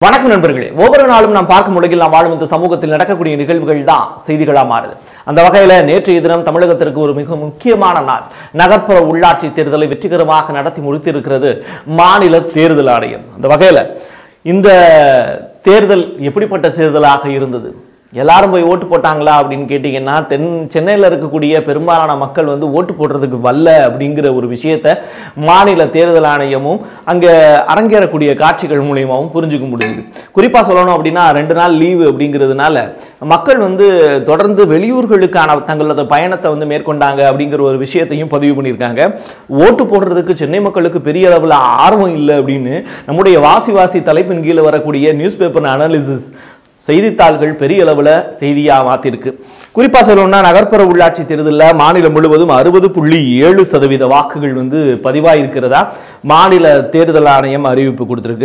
வணக்கம் நண்பர்களே ஒவ்வொரு நாளும் நாம் பார்க்கும் உலகில் நாம் வாழும் இந்த சமூகத்தில் நடக்கக்கூடிய நிகழ்வுகள் தான் செய்திகளா மாறுது அந்த வகையில நேற்றைய தினம் தமிழகத்திற்கு ஒரு மிக முக்கியமான நாள் நகர்ப்புற உள்ளாட்சி தேர்தலை வெற்றிகரமாக நடத்தி முடித்திருக்கிறது மாநில தேர்தல் ஆணையம் அந்த வகையில இந்த தேர்தல் எப்படிப்பட்ட தேர்தலாக இருந்தது எல்லாரும் போய் ஓட்டு போட்டாங்களா அப்படின்னு கேட்டிங்கன்னா தென் சென்னையில் இருக்கக்கூடிய பெரும்பாலான மக்கள் வந்து ஓட்டு போடுறதுக்கு வரல அப்படிங்கிற ஒரு விஷயத்த மாநில தேர்தல் ஆணையமும் அங்கே அரங்கேறக்கூடிய காட்சிகள் மூலியமாகவும் புரிஞ்சுக்க முடியுது குறிப்பாக சொல்லணும் அப்படின்னா ரெண்டு நாள் லீவு அப்படிங்கிறதுனால மக்கள் வந்து தொடர்ந்து வெளியூர்களுக்கான தங்களது பயணத்தை வந்து மேற்கொண்டாங்க அப்படிங்கிற ஒரு விஷயத்தையும் பதிவு பண்ணியிருக்காங்க ஓட்டு போடுறதுக்கு சென்னை மக்களுக்கு பெரிய அளவில் ஆர்வம் இல்லை அப்படின்னு நம்முடைய வாசி வாசி தலைப்பின் கீழே வரக்கூடிய நியூஸ் பேப்பர் அனாலிசிஸ் செய்தித்தாள்கள் பெரிய அளவில் செய்தியாக மாற்றிருக்கு குறிப்பாக சொல்லணும்னா நகர்ப்புற உள்ளாட்சி தேர்தலில் மாநிலம் முழுவதும் அறுபது புள்ளி ஏழு சதவீத வாக்குகள் வந்து பதிவாயிருக்கிறதா மாநில தேர்தல் ஆணையம் அறிவிப்பு கொடுத்துருக்கு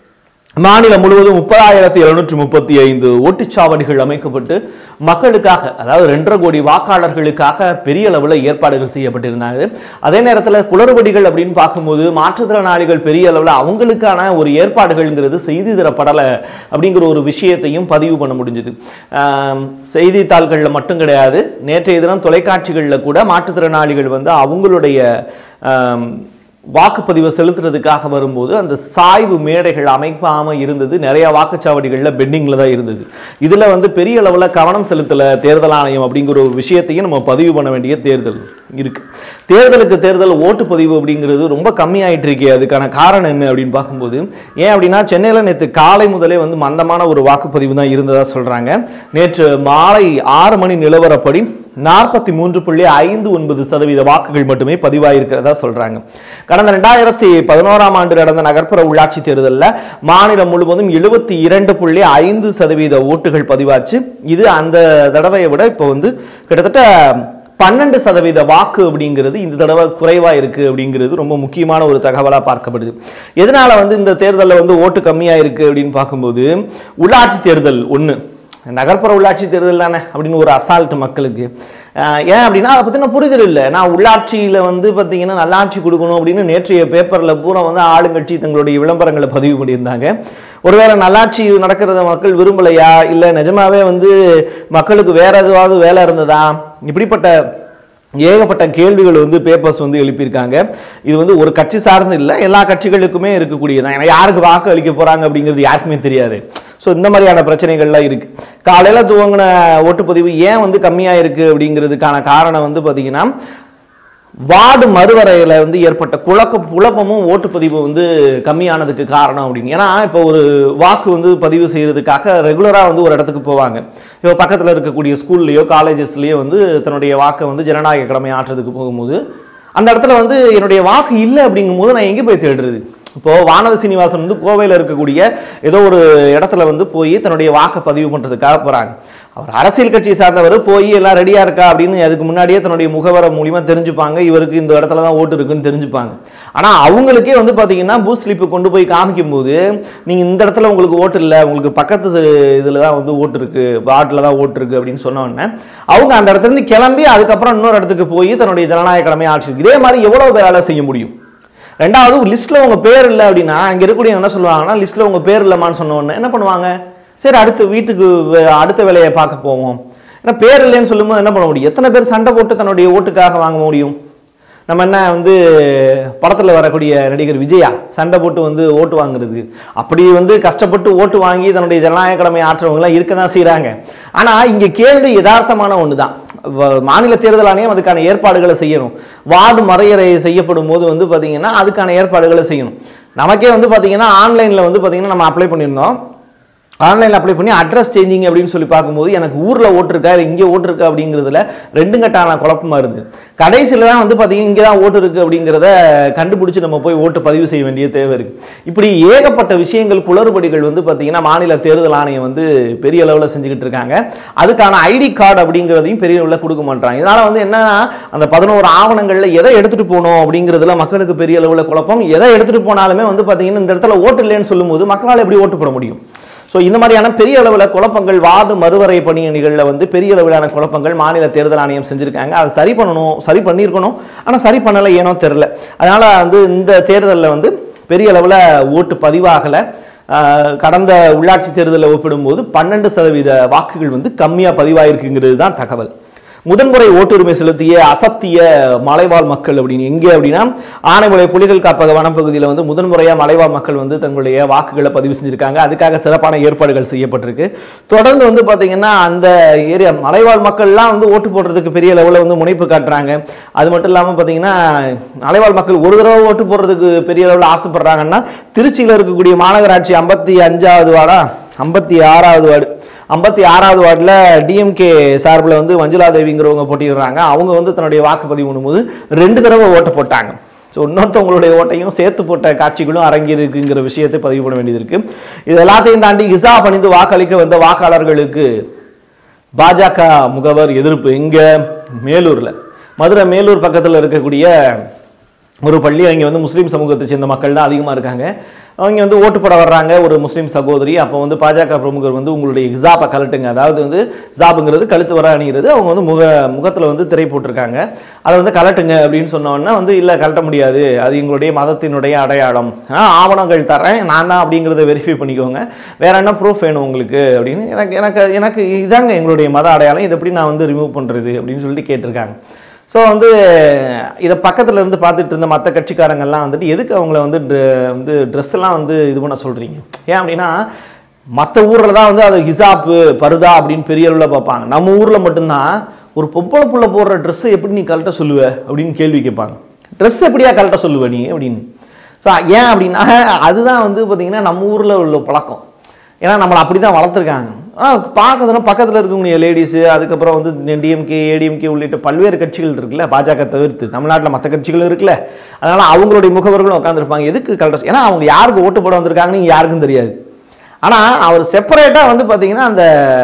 மாநிலம் முழுவதும் முப்பதாயிரத்தி எழுநூற்றி முப்பத்தி ஐந்து ஓட்டுச்சாவடிகள் அமைக்கப்பட்டு மக்களுக்காக அதாவது ரெண்டரை கோடி வாக்காளர்களுக்காக பெரிய அளவில் ஏற்பாடுகள் செய்யப்பட்டிருந்தாங்க அதே நேரத்தில் குளறுபடிகள் அப்படின்னு பார்க்கும்போது மாற்றுத்திறனாளிகள் பெரிய அளவில் அவங்களுக்கான ஒரு ஏற்பாடுகள்ங்கிறது செய்தி தரப்படலை அப்படிங்கிற ஒரு விஷயத்தையும் பதிவு பண்ண முடிஞ்சுது ஆம், செய்தித்தாள்களில் மட்டும் கிடையாது நேற்றைய தினம் தொலைக்காட்சிகளில் கூட மாற்றுத்திறனாளிகள் வந்து அவங்களுடைய ஆம், வாக்குப்பதிவை செலுத்துறதுக்காக வரும்போது அந்த சாய்வு மேடைகள் அமைக்காம இருந்தது நிறைய வாக்குச்சாவடிகளில் பெண்டிங்கில் தான் இருந்தது இதில் வந்து பெரிய அளவில் கவனம் செலுத்தலை தேர்தல் ஆணையம் அப்படிங்கிற ஒரு விஷயத்தையும் நம்ம பதிவு பண்ண வேண்டிய தேர்தல் இருக்கு தேர்தலுக்கு தேர்தல் ஓட்டுப்பதிவு அப்படிங்கிறது ரொம்ப கம்மியாயிட்டு இருக்கே அதுக்கான காரணம் என்ன அப்படின்னு பார்க்கும்போது ஏன் அப்படின்னா சென்னையில் நேற்று காலை முதலே வந்து மந்தமான ஒரு வாக்குப்பதிவு தான் இருந்ததா சொல்றாங்க நேற்று மாலை ஆறு மணி நிலவரப்படி நாற்பத்தி மூன்று புள்ளி ஐந்து ஒன்பது சதவீத வாக்குகள் மட்டுமே பதிவாயிருக்கிறதா சொல்றாங்க கடந்த ரெண்டாயிரத்தி பதினோராம் ஆண்டு நடந்த நகர்ப்புற உள்ளாட்சி தேர்தலில் மாநிலம் முழுவதும் எழுபத்தி இரண்டு புள்ளி ஐந்து சதவீத ஓட்டுகள் பதிவாச்சு இது அந்த தடவையை விட இப்போ வந்து கிட்டத்தட்ட பன்னெண்டு சதவீத வாக்கு அப்படிங்கிறது இந்த தடவை குறைவா இருக்கு அப்படிங்கிறது ரொம்ப முக்கியமான ஒரு தகவலா பார்க்கப்படுது எதனால வந்து இந்த தேர்தலில் வந்து ஓட்டு கம்மியா இருக்கு அப்படின்னு பார்க்கும்போது உள்ளாட்சி தேர்தல் ஒன்று நகர்ப்புற உள்ளாட்சி தேர்தல் தானே அப்படின்னு ஒரு அசால்ட் மக்களுக்கு அஹ் ஏன் அப்படின்னா அதை பற்றின புரிதல் இல்லை நான் உள்ளாட்சியில் வந்து பார்த்தீங்கன்னா நல்லாட்சி கொடுக்கணும் அப்படின்னு நேற்றைய பேப்பரில் பூரா வந்து ஆளுங்கட்சி தங்களுடைய விளம்பரங்களை பதிவு பண்ணியிருந்தாங்க ஒருவேளை நல்லாட்சி நடக்கிறத மக்கள் விரும்பலையா இல்லை நிஜமாவே வந்து மக்களுக்கு வேற எதுவாவது வேலை இருந்ததா இப்படிப்பட்ட ஏகப்பட்ட கேள்விகள் வந்து பேப்பர்ஸ் வந்து எழுப்பியிருக்காங்க இது வந்து ஒரு கட்சி சார்ந்து இல்லை எல்லா கட்சிகளுக்குமே இருக்கக்கூடியதான் ஏன்னா யாருக்கு வாக்கு அளிக்க போறாங்க அப்படிங்கிறது யாருக்குமே தெரியாது ஸோ இந்த மாதிரியான பிரச்சனைகள்லாம் இருக்கு காலையில் துவங்கின ஓட்டுப்பதிவு ஏன் வந்து கம்மியாக இருக்கு அப்படிங்கிறதுக்கான காரணம் வந்து பார்த்தீங்கன்னா வார்டு மறுவரையில் வந்து ஏற்பட்ட குழக்க குழப்பமும் ஓட்டுப்பதிவு வந்து கம்மியானதுக்கு காரணம் அப்படின்னு ஏன்னா இப்போ ஒரு வாக்கு வந்து பதிவு செய்யறதுக்காக ரெகுலராக வந்து ஒரு இடத்துக்கு போவாங்க இப்போ பக்கத்தில் இருக்கக்கூடிய ஸ்கூல்லையோ காலேஜஸ்லேயோ வந்து தன்னுடைய வாக்கை வந்து ஜனநாயக கடமை ஆற்றுறதுக்கு போகும்போது அந்த இடத்துல வந்து என்னுடைய வாக்கு இல்லை அப்படிங்கும்போது நான் எங்கே போய் தேடுறது இப்போ வானத சீனிவாசன் வந்து கோவையில் இருக்கக்கூடிய ஏதோ ஒரு இடத்துல வந்து போய் தன்னுடைய வாக்கை பதிவு பண்ணுறதுக்காக போகிறாங்க அவர் அரசியல் கட்சியை சார்ந்தவர் போய் எல்லாம் ரெடியாக இருக்கா அப்படின்னு அதுக்கு முன்னாடியே தன்னுடைய முகவரை மூலியமாக தெரிஞ்சுப்பாங்க இவருக்கு இந்த இடத்துல தான் ஓட்டு இருக்குன்னு தெரிஞ்சுப்பாங்க ஆனால் அவங்களுக்கே வந்து பார்த்தீங்கன்னா பூத் ஸ்லிப்பு கொண்டு போய் காமிக்கும்போது நீங்கள் இந்த இடத்துல உங்களுக்கு ஓட்டு இல்லை உங்களுக்கு பக்கத்து இதில் தான் வந்து ஓட்டு இருக்கு வார்டில் தான் ஓட்டு இருக்கு அப்படின்னு சொன்ன உடனே அவங்க அந்த இடத்துல இருந்து கிளம்பி அதுக்கப்புறம் இன்னொரு இடத்துக்கு போய் தன்னுடைய ஜனநாயக கடமையை ஆட்சி இதே மாதிரி எவ்வளோ வேலை செய்ய முடியும் ரெண்டாவது ஒரு லிஸ்ட்டில் உங்கள் பேர் இல்லை அப்படின்னா அங்கே இருக்கக்கூடிய என்ன சொல்லுவாங்கன்னா லிஸ்ட்டில் உங்கள் பேர் இல்லைம்மான்னு சொன்ன உடனே என்ன பண்ணுவாங்க சரி அடுத்து வீட்டுக்கு வே- அடுத்த வேலையை பார்க்க போவோம் ஏன்னா பேர் இல்லைன்னு சொல்லும்போது என்ன பண்ண முடியும் எத்தனை பேர் சண்டை போட்டு தன்னுடைய ஓட்டுக்காக வாங்க முடியும் நம்ம என்ன வந்து படத்தில் வரக்கூடிய நடிகர் விஜயா சண்டை போட்டு வந்து ஓட்டு வாங்குறது அப்படி வந்து கஷ்டப்பட்டு ஓட்டு வாங்கி தன்னுடைய ஜனநாயக கடமை ஆற்றவங்களாம் இருக்க தான் செய்கிறாங்க ஆனால் இங்கே கேள்வி யதார்த்தமான ஒன்று தான் வ- மாநில தேர்தல் ஆணையம் அதுக்கான ஏற்பாடுகளை செய்யணும் வார்டு மறையறை செய்யப்படும் போது வந்து பார்த்தீங்கன்னா அதுக்கான ஏற்பாடுகளை செய்யணும் நமக்கே வந்து பார்த்தீங்கன்னா ஆன்லைனில் வந்து பார்த்தீங்கன்னா நம்ம அப்ளை பண்ணியிருந்தோம் ஆன்லைனில் அப்ளை பண்ணி அட்ரஸ் சேஞ்சிங் அப்படின்னு சொல்லி பார்க்கும்போது எனக்கு ஊரில் ஓட்டு இருக்கா இல்லை இங்கே ஓட்டு இருக்கா அப்படிங்கிறதுல ரெண்டு கட்டான குழப்பமா இருந்தது கடைசியில் தான் வந்து பார்த்தீங்கன்னா இங்கே தான் ஓட்டு இருக்குது அப்படிங்கிறத கண்டுபிடிச்சி நம்ம போய் ஓட்டு பதிவு செய்ய வேண்டிய தேவை இருக்குது இப்படி ஏகப்பட்ட விஷயங்கள் குளறுபடிகள் வந்து பார்த்தீங்கன்னா மாநில தேர்தல் ஆணையம் வந்து பெரிய அளவில் செஞ்சுக்கிட்டு இருக்காங்க அதுக்கான ஐடி கார்டு அப்படிங்கிறதையும் பெரிய அளவில் கொடுக்க மாட்டாங்க இதனால் வந்து என்னன்னா அந்த பதினோரு ஆவணங்களில் எதை எடுத்துகிட்டு போகணும் அப்படிங்கிறதுல மக்களுக்கு பெரிய அளவில் குழப்பம் எதை எடுத்துகிட்டு போனாலுமே வந்து பார்த்தீங்கன்னா இந்த இடத்துல ஓட்டு இல்லைன்னு சொல்லும்போது மக்களால் எப்படி ஓட்டு போட முடியும் ஸோ இந்த மாதிரியான பெரிய அளவில் குழப்பங்கள் வார்டு மறுவரை பணியணிகளில் வந்து பெரிய அளவிலான குழப்பங்கள் மாநில தேர்தல் ஆணையம் செஞ்சுருக்காங்க அதை சரி பண்ணணும் சரி பண்ணியிருக்கணும் ஆனால் சரி பண்ணலை ஏனோ தெரில அதனால் வந்து இந்த தேர்தலில் வந்து பெரிய அளவில் ஓட்டு பதிவாகலை ஆஹ், கடந்த உள்ளாட்சி தேர்தலில் ஒப்பிடும்போது பன்னெண்டு சதவீத வாக்குகள் வந்து கம்மியாக பதிவாயிருக்குங்கிறது தான் தகவல் முதன்முறை ஓட்டுரிமை செலுத்திய அசத்திய மலைவாழ் மக்கள் அப்படின்னு எங்கே அப்படின்னா ஆனைமலை புலிகள் காப்பக வனப்பகுதியில் வந்து முதன்முறையாக மலைவாழ் மக்கள் வந்து தங்களுடைய வாக்குகளை பதிவு செஞ்சிருக்காங்க அதுக்காக சிறப்பான ஏற்பாடுகள் செய்யப்பட்டிருக்கு தொடர்ந்து வந்து பார்த்தீங்கன்னா அந்த ஏரியா மலைவாழ் மக்கள்லாம் வந்து ஓட்டு போடுறதுக்கு பெரிய லெவலில் வந்து முனைப்பு காட்டுறாங்க அது மட்டும் இல்லாமல் பார்த்தீங்கன்னா மலைவாழ் மக்கள் ஒரு தடவை ஓட்டு போடுறதுக்கு பெரிய லெவலில் ஆசைப்படுறாங்கன்னா திருச்சியில் இருக்கக்கூடிய மாநகராட்சி ஐம்பத்தி அஞ்சாவது வார்டா ஐம்பத்தி ஆறாவது வார்டு ஐம்பத்தி ஆறாவது வார்டில் டிஎம்கே சார்பில் வந்து மஞ்சுளா தேவிங்கிறவங்க போட்டிடுறாங்க அவங்க வந்து தன்னுடைய வாக்குப்பதிவு பண்ணும்போது ரெண்டு தடவை ஓட்டு போட்டாங்க ஸோ இன்னொருத்தவங்களுடைய ஓட்டையும் சேர்த்து போட்ட காட்சிகளும் அரங்கியிருக்குங்கிற விஷயத்தை பதிவு பண்ண வேண்டியது இருக்கு இது எல்லாத்தையும் தாண்டி இசா பணிந்து வாக்களிக்க வந்த வாக்காளர்களுக்கு பாஜக முகவர் எதிர்ப்பு எங்க மேலூர்ல மதுரை மேலூர் பக்கத்தில் இருக்கக்கூடிய ஒரு பள்ளி அங்கே வந்து முஸ்லீம் சமூகத்தை சேர்ந்த மக்கள் தான் அதிகமாக இருக்காங்க அவங்க வந்து ஓட்டு போட வர்றாங்க ஒரு முஸ்லீம் சகோதரி அப்போ வந்து பாஜக பிரமுகர் வந்து உங்களுடைய இசாப்பை கலட்டுங்க அதாவது வந்து இசாப்புங்கிறது கழுத்து வர அணிகிறது அவங்க வந்து முக முகத்தில் வந்து திரை போட்டிருக்காங்க அதை வந்து கலட்டுங்க அப்படின்னு சொன்ன உடனே வந்து இல்லை கலட்ட முடியாது அது எங்களுடைய மதத்தினுடைய அடையாளம் ஆ, ஆவணங்கள் தரேன் நான் தான் அப்படிங்கிறத வெரிஃபை பண்ணிக்கோங்க வேற என்ன ப்ரூஃப் வேணும் உங்களுக்கு அப்படின்னு எனக்கு எனக்கு எனக்கு இதாங்க எங்களுடைய மத அடையாளம் இதை எப்படி நான் வந்து ரிமூவ் பண்ணுறது அப்படின்னு சொல்லிட்டு கேட்டிருக்காங்க ஸோ வந்து இதை பக்கத்துல இருந்து பார்த்துட்டு இருந்த மற்ற கட்சிக்காரங்கெல்லாம் வந்துட்டு எதுக்கு அவங்கள வந்து dre- வந்து ட்ரெஸ் எல்லாம் வந்து இது பண்ண சொல்றீங்க ஏன் அப்படின்னா மற்ற ஊரில் தான் வந்து அது ஹிசாப்பு பருதா அப்படின்னு பெரிய அளவில் பார்ப்பாங்க நம்ம ஊரில் மட்டும்தான் ஒரு பொம்பளை புள்ள போடுற ட்ரெஸ்ஸை எப்படி நீ கரெக்டாக சொல்லுவ அப்படின்னு கேள்வி கேட்பாங்க ட்ரெஸ் எப்படியா கரெக்டாக சொல்லுவ நீ அப்படின்னு ஸோ ஏன் அப்படின்னா அதுதான் வந்து பார்த்தீங்கன்னா நம்ம ஊரில் உள்ள பழக்கம் ஏன்னா நம்மளை அப்படி தான் வளர்த்துருக்காங்க ஆனால் பார்க்கறதுனா பக்கத்தில் இருக்கக்கூடிய லேடிஸு அதுக்கப்புறம் வந்து டிஎம்கே ஏடிஎம்கே உள்ளிட்ட பல்வேறு கட்சிகள் இருக்குல்ல பாஜக தவிர்த்து தமிழ்நாட்டில் மற்ற கட்சிகளும் இருக்குல்ல அதனால் அவங்களுடைய முகவர்களும் உட்காந்துருப்பாங்க எதுக்கு கரெக்டாக ஏன்னா அவங்க யாருக்கு ஓட்டு போட வந்திருக்காங்கன்னு யாருக்கும் தெரியாது ஆனால் அவர் செப்பரேட்டாக வந்து பார்த்தீங்கன்னா அந்த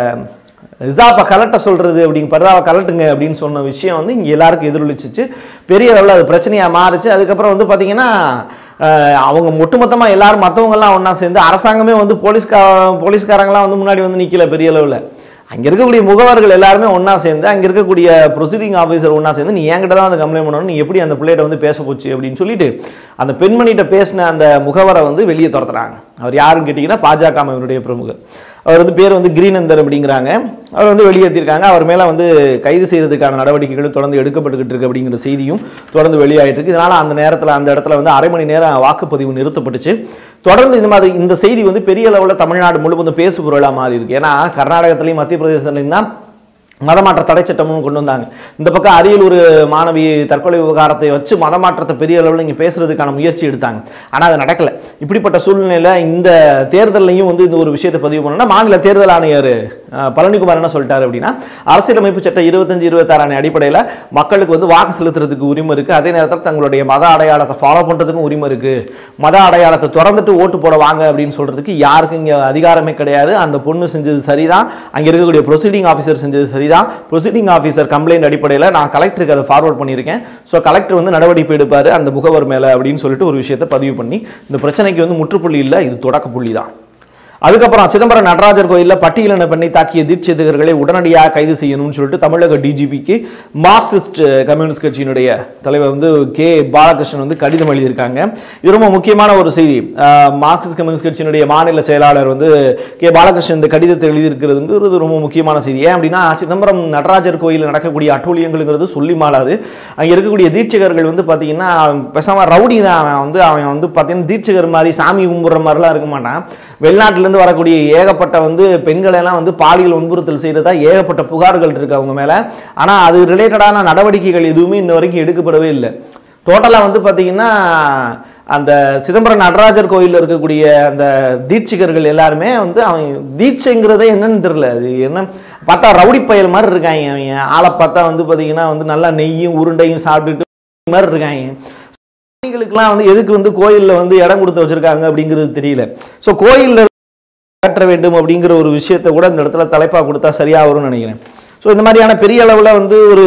ரிசாப்பை கலட்ட சொல்கிறது அப்படிங்க பரதாவை கலட்டுங்க அப்படின்னு சொன்ன விஷயம் வந்து இங்கே எல்லாருக்கும் எதிரொலிச்சிச்சு பெரிய அளவில் அது பிரச்சனையாக மாறுச்சு அதுக்கப்புறம் வந்து பார்த்தீங்கன்னா அஹ், அவங்க ஒட்டுமொத்தமாக எல்லாரும் மற்றவங்கெல்லாம் ஒன்றா சேர்ந்து அரசாங்கமே வந்து போலீஸ்கா போலீஸ்காரங்களாம் வந்து முன்னாடி வந்து நிற்கல பெரிய அளவில் அங்கே இருக்கக்கூடிய முகவர்கள் எல்லாருமே ஒன்றா சேர்ந்து அங்கே இருக்கக்கூடிய ப்ரொசீடிங் ஆஃபீஸர் ஒன்றா சேர்ந்து நீ என்கிட்ட தான் அந்த கம்ப்ளைண்ட் பண்ணணும் நீ எப்படி அந்த பிள்ளைகிட்ட வந்து பேச போச்சு அப்படின்னு சொல்லிட்டு அந்த பெண்மணிகிட்ட பேசின அந்த முகவரை வந்து வெளியே துரத்துறாங்க அவர் யாருன்னு கேட்டிங்கன்னா பாஜக அமைப்பினுடைய பிரமுகர் அவர் வந்து பேர் வந்து கிரீனந்தர் அப்படிங்கிறாங்க அவர் வந்து வெளியேற்றிருக்காங்க அவர் மேலே வந்து கைது செய்யறதுக்கான நடவடிக்கைகளும் தொடர்ந்து எடுக்கப்பட்டுக்கிட்டு இருக்கு அப்படிங்கிற செய்தியும் தொடர்ந்து வெளியாயிட்டு இருக்கு இதனால அந்த நேரத்தில் அந்த இடத்துல வந்து அரை மணி நேரம் வாக்குப்பதிவு நிறுத்தப்பட்டுச்சு தொடர்ந்து இந்த மாதிரி இந்த செய்தி வந்து பெரிய அளவில் தமிழ்நாடு முழுவதும் பேசு பொருளாக மாறி இருக்கு ஏன்னா கர்நாடகத்திலையும் மத்திய பிரதேசத்துலையும் தான் மதமாற்ற தடை சட்டமும் கொண்டு வந்தாங்க இந்த பக்கம் அரியலூர் மாணவி தற்கொலை விவகாரத்தை வச்சு மதமாற்றத்தை பெரிய அளவில் இங்கே பேசுறதுக்கான முயற்சி எடுத்தாங்க ஆனால் அது நடக்கல இப்படிப்பட்ட சூழ்நிலையில் இந்த தேர்தலையும் வந்து இந்த ஒரு விஷயத்தை பதிவு பண்ணணும்னா மாநில தேர்தல் ஆணையர் அஹ், பழனிக்குமார் என்ன சொல்லிட்டாரு அப்படின்னா அரசியலமைப்பு சட்டம் இருபத்தஞ்சு இருபத்தாறு ஆணை அடிப்படையில் மக்களுக்கு வந்து வாக்கு செலுத்துறதுக்கு உரிமை இருக்கு அதே நேரத்தில் தங்களுடைய மத அடையாளத்தை ஃபாலோ பண்ணுறதுக்கும் உரிமை இருக்கு மத அடையாளத்தை திறந்துட்டு ஓட்டு போட வாங்க அப்படின்னு சொல்றதுக்கு யாருக்கும் இங்கே அதிகாரமே கிடையாது அந்த பொண்ணு செஞ்சது சரிதான் அங்கே இருக்கக்கூடிய ப்ரொசீடிங் ஆஃபீஸர் செஞ்சது சரிதான் ப்ரொசீடிங் ஆஃபீஸர் கம்ப்ளைண்ட் அடிப்படையில் நான் கலெக்டருக்கு அதை ஃபார்வர்ட் பண்ணியிருக்கேன் ஸோ கலெக்டர் வந்து நடவடிக்கை எடுப்பார் அந்த முகவர் மேலே அப்படின்னு சொல்லிட்டு ஒரு விஷயத்தை பதிவு பண்ணி இந்த பிரச்சனைக்கு வந்து முற்றுப்புள்ளி இல்லை இது தொடக்க புள்ளி தான் அதுக்கப்புறம் சிதம்பரம் நடராஜர் கோயிலில் பட்டியலின பெண்ணை தாக்கிய தீட்சிதர்களை உடனடியாக கைது செய்யணும்னு சொல்லிட்டு தமிழக டிஜிபிக்கு மார்க்சிஸ்ட் கம்யூனிஸ்ட் கட்சியினுடைய தலைவர் வந்து கே பாலகிருஷ்ணன் வந்து கடிதம் எழுதியிருக்காங்க இது ரொம்ப முக்கியமான ஒரு செய்தி ஆஹ், மார்க்சிஸ்ட் கம்யூனிஸ்ட் கட்சியினுடைய மாநில செயலாளர் வந்து கே பாலகிருஷ்ணன் இந்த கடிதத்தை எழுதியிருக்கிறதுங்கிறது ரொம்ப முக்கியமான செய்தி ஏன் அப்படின்னா சிதம்பரம் நடராஜர் கோயிலில் நடக்கக்கூடிய அட்டூழியங்கள்ங்கிறது சொல்லி மாளாது அங்கே இருக்கக்கூடிய தீட்சகர்கள் வந்து பார்த்தீங்கன்னா பேசாம ரவுடி தான் அவன் வந்து அவன் வந்து பார்த்தீங்கன்னா தீட்சகர் மாதிரி சாமி கும்பிட்ற மாதிரிலாம் இருக்க மாட்டான் வெளிநாட்டிலேருந்து வரக்கூடிய ஏகப்பட்ட வந்து பெண்களை எல்லாம் வந்து பாலியல் வன்புறுத்தல் செய்கிறதா ஏகப்பட்ட புகார்கள் இருக்கு அவங்க மேலே ஆனால் அது ரிலேட்டடான நடவடிக்கைகள் எதுவுமே இன்ன வரைக்கும் எடுக்கப்படவே இல்லை டோட்டலாக வந்து பார்த்தீங்கன்னா அந்த சிதம்பரம் நடராஜர் கோயிலில் இருக்கக்கூடிய அந்த தீட்சிகர்கள் எல்லாருமே வந்து அவன் தீட்சைங்கிறதே என்னன்னு தெரியல அது என்ன பார்த்தா ரவுடி பயல் மாதிரி இருக்காங்க அவங்க ஆளை பார்த்தா வந்து பார்த்தீங்கன்னா வந்து நல்லா நெய்யும் உருண்டையும் சாப்பிட்டுட்டு மாதிரி இருக்காங்க சாமிகளுக்கெல்லாம் வந்து எதுக்கு வந்து கோயிலில் வந்து இடம் கொடுத்து வச்சிருக்காங்க அப்படிங்கிறது தெரியல ஸோ கோயிலில் காட்ட வேண்டும் அப்படிங்கிற ஒரு விஷயத்தை கூட இந்த இடத்துல தலைப்பாக கொடுத்தா சரியா வரும்னு நினைக்கிறேன் ஸோ இந்த மாதிரியான பெரிய அளவில் வந்து ஒரு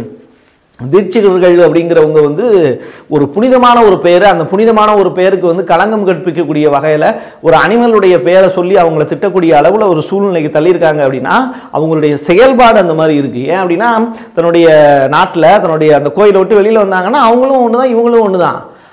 தீட்சிகர்கள் அப்படிங்கிறவங்க வந்து ஒரு புனிதமான ஒரு பெயர் அந்த புனிதமான ஒரு பெயருக்கு வந்து களங்கம் கற்பிக்கக்கூடிய வகையில் ஒரு அனிமலுடைய பெயரை சொல்லி அவங்கள திட்டக்கூடிய அளவில் ஒரு சூழ்நிலைக்கு தள்ளியிருக்காங்க அப்படின்னா அவங்களுடைய செயல்பாடு அந்த மாதிரி இருக்கு ஏன் அப்படின்னா தன்னுடைய நாட்டில் தன்னுடைய அந்த கோயிலை விட்டு வெளியில் வந்தாங்கன்னா அவங்களும் ஒன்று தான் இவங்களும் ஒன்று தான்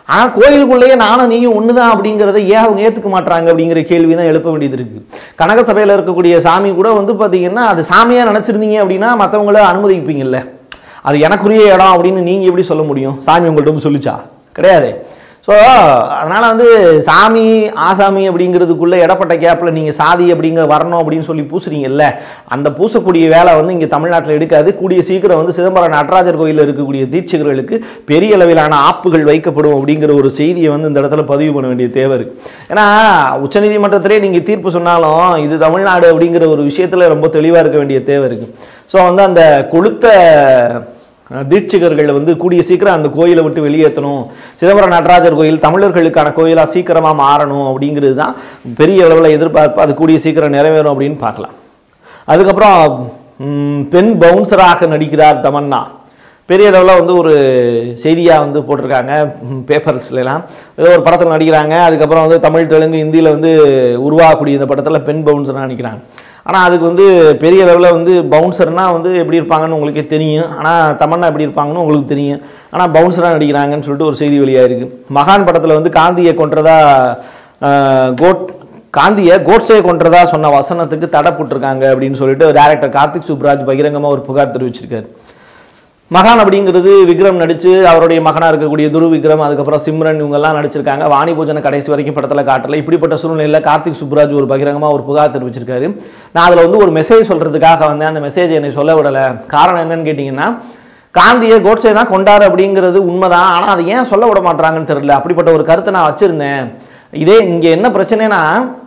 ஆனால் கோயிலுக்குள்ளேயே நானும் நீயும் ஒன்று தான் அப்படிங்கிறத ஏன் அவங்க ஏற்றுக்க மாட்டாங்க அப்படிங்கிற கேள்வி தான் எழுப்ப வேண்டியது இருக்கு கனக சபையில் இருக்கக்கூடிய சாமி கூட வந்து பார்த்தீங்கன்னா அது சாமியாக நினச்சிருந்தீங்க அப்படின்னா மற்றவங்கள அனுமதிப்பீங்கல்ல அது எனக்குரிய இடம் அப்படின்னு நீங்கள் எப்படி சொல்ல முடியும் சாமி உங்கள்கிட்ட வந்து சொல்லிச்சா கிடையாது ஸோ அதனால் வந்து சாமி ஆசாமி அப்படிங்கிறதுக்குள்ள இடப்பட்ட கேப்பில் நீங்கள் சாதி அப்படிங்கிற வரணும் அப்படின்னு சொல்லி பூசுறீங்கல்ல அந்த பூசக்கூடிய வேலை வந்து இங்கே தமிழ்நாட்டில் எடுக்காது கூடிய சீக்கிரம் வந்து சிதம்பரம் நடராஜர் கோயிலில் இருக்கக்கூடிய தீட்சிகர்களுக்கு பெரிய அளவிலான ஆப்புகள் வைக்கப்படும் அப்படிங்கிற ஒரு செய்தியை வந்து இந்த இடத்துல பதிவு பண்ண வேண்டிய தேவை இருக்கு ஏன்னா உச்சநீதிமன்றத்திலே நீங்கள் தீர்ப்பு சொன்னாலும் இது தமிழ்நாடு அப்படிங்கிற ஒரு விஷயத்தில் ரொம்ப தெளிவாக இருக்க வேண்டிய தேவை இருக்கு ஸோ வந்து அந்த கொளுத்த அஹ் தீட்சிகர்கள் வந்து கூடிய சீக்கிரம் அந்த கோயிலை விட்டு வெளியேற்றணும் சிதம்பரம் நடராஜர் கோயில் தமிழர்களுக்கான கோயிலாக சீக்கிரமாக மாறணும் அப்படிங்கிறது தான் பெரிய அளவில் எதிர்பார்ப்பு அது கூடிய சீக்கிரம் நிறைவேறும் அப்படின்னு பார்க்கலாம் அதுக்கப்புறம் ம், பெண் பவுன்சராக நடிக்கிறார் தமன்னா பெரிய அளவில் வந்து ஒரு செய்தியாக வந்து போட்டிருக்காங்க பேப்பர்ஸ்லாம் ஏதோ ஒரு படத்தில் நடிக்கிறாங்க அதுக்கப்புறம் வந்து தமிழ் தெலுங்கு ஹிந்தியில் வந்து உருவாகக்கூடிய இந்த படத்தில் பெண் பவுன்சராக நடிக்கிறாங்க ஆனால் அதுக்கு வந்து பெரிய லெவலில் வந்து பவுன்சர்னா வந்து எப்படி இருப்பாங்கன்னு உங்களுக்கே தெரியும் ஆனால் தமன்னா எப்படி இருப்பாங்கன்னு உங்களுக்கு தெரியும் ஆனால் பவுன்சராக நடிக்கிறாங்கன்னு சொல்லிட்டு ஒரு செய்தி வெளியாயிருக்கு மகான் படத்தில் வந்து காந்தியை கொன்றதா ஆஹ், கோட் காந்தியை கோட்ஸே கொன்றதா சொன்ன வசனத்துக்கு தடை போட்டிருக்காங்க அப்படின்னு சொல்லிட்டு டேரக்டர் கார்த்திக் சுப்ராஜ் பகிரங்கமாக ஒரு புகார் தெரிவிச்சிருக்காரு மகான் அப்படிங்கிறது விக்ரம் நடிச்சு அவருடைய மகனா இருக்கக்கூடிய துரு விக்ரம் அதுக்கப்புறம் சிம்ரன் இவங்கெல்லாம் நடிச்சிருக்காங்க வாணி பூஜனை கடைசி வரைக்கும் படத்தில் காட்டல இப்படிப்பட்ட சூழ்நிலையில் கார்த்திக் சுப்ராஜ் ஒரு பகிரங்கமா ஒரு புகார் தெரிவிச்சிருக்காரு நான் அதில் வந்து ஒரு மெசேஜ் சொல்றதுக்காக வந்தேன் அந்த மெசேஜ் என்னை சொல்ல விடலை காரணம் என்னன்னு கேட்டிங்கன்னா காந்தியை கோட்ஸே தான் கொண்டாரு அப்படிங்கிறது உண்மைதான் ஆனால் அதை ஏன் சொல்ல விட மாட்டாங்கன்னு தெரியல அப்படிப்பட்ட ஒரு கருத்தை நான் வச்சிருந்தேன் இதே இங்கே என்ன பிரச்சனைனா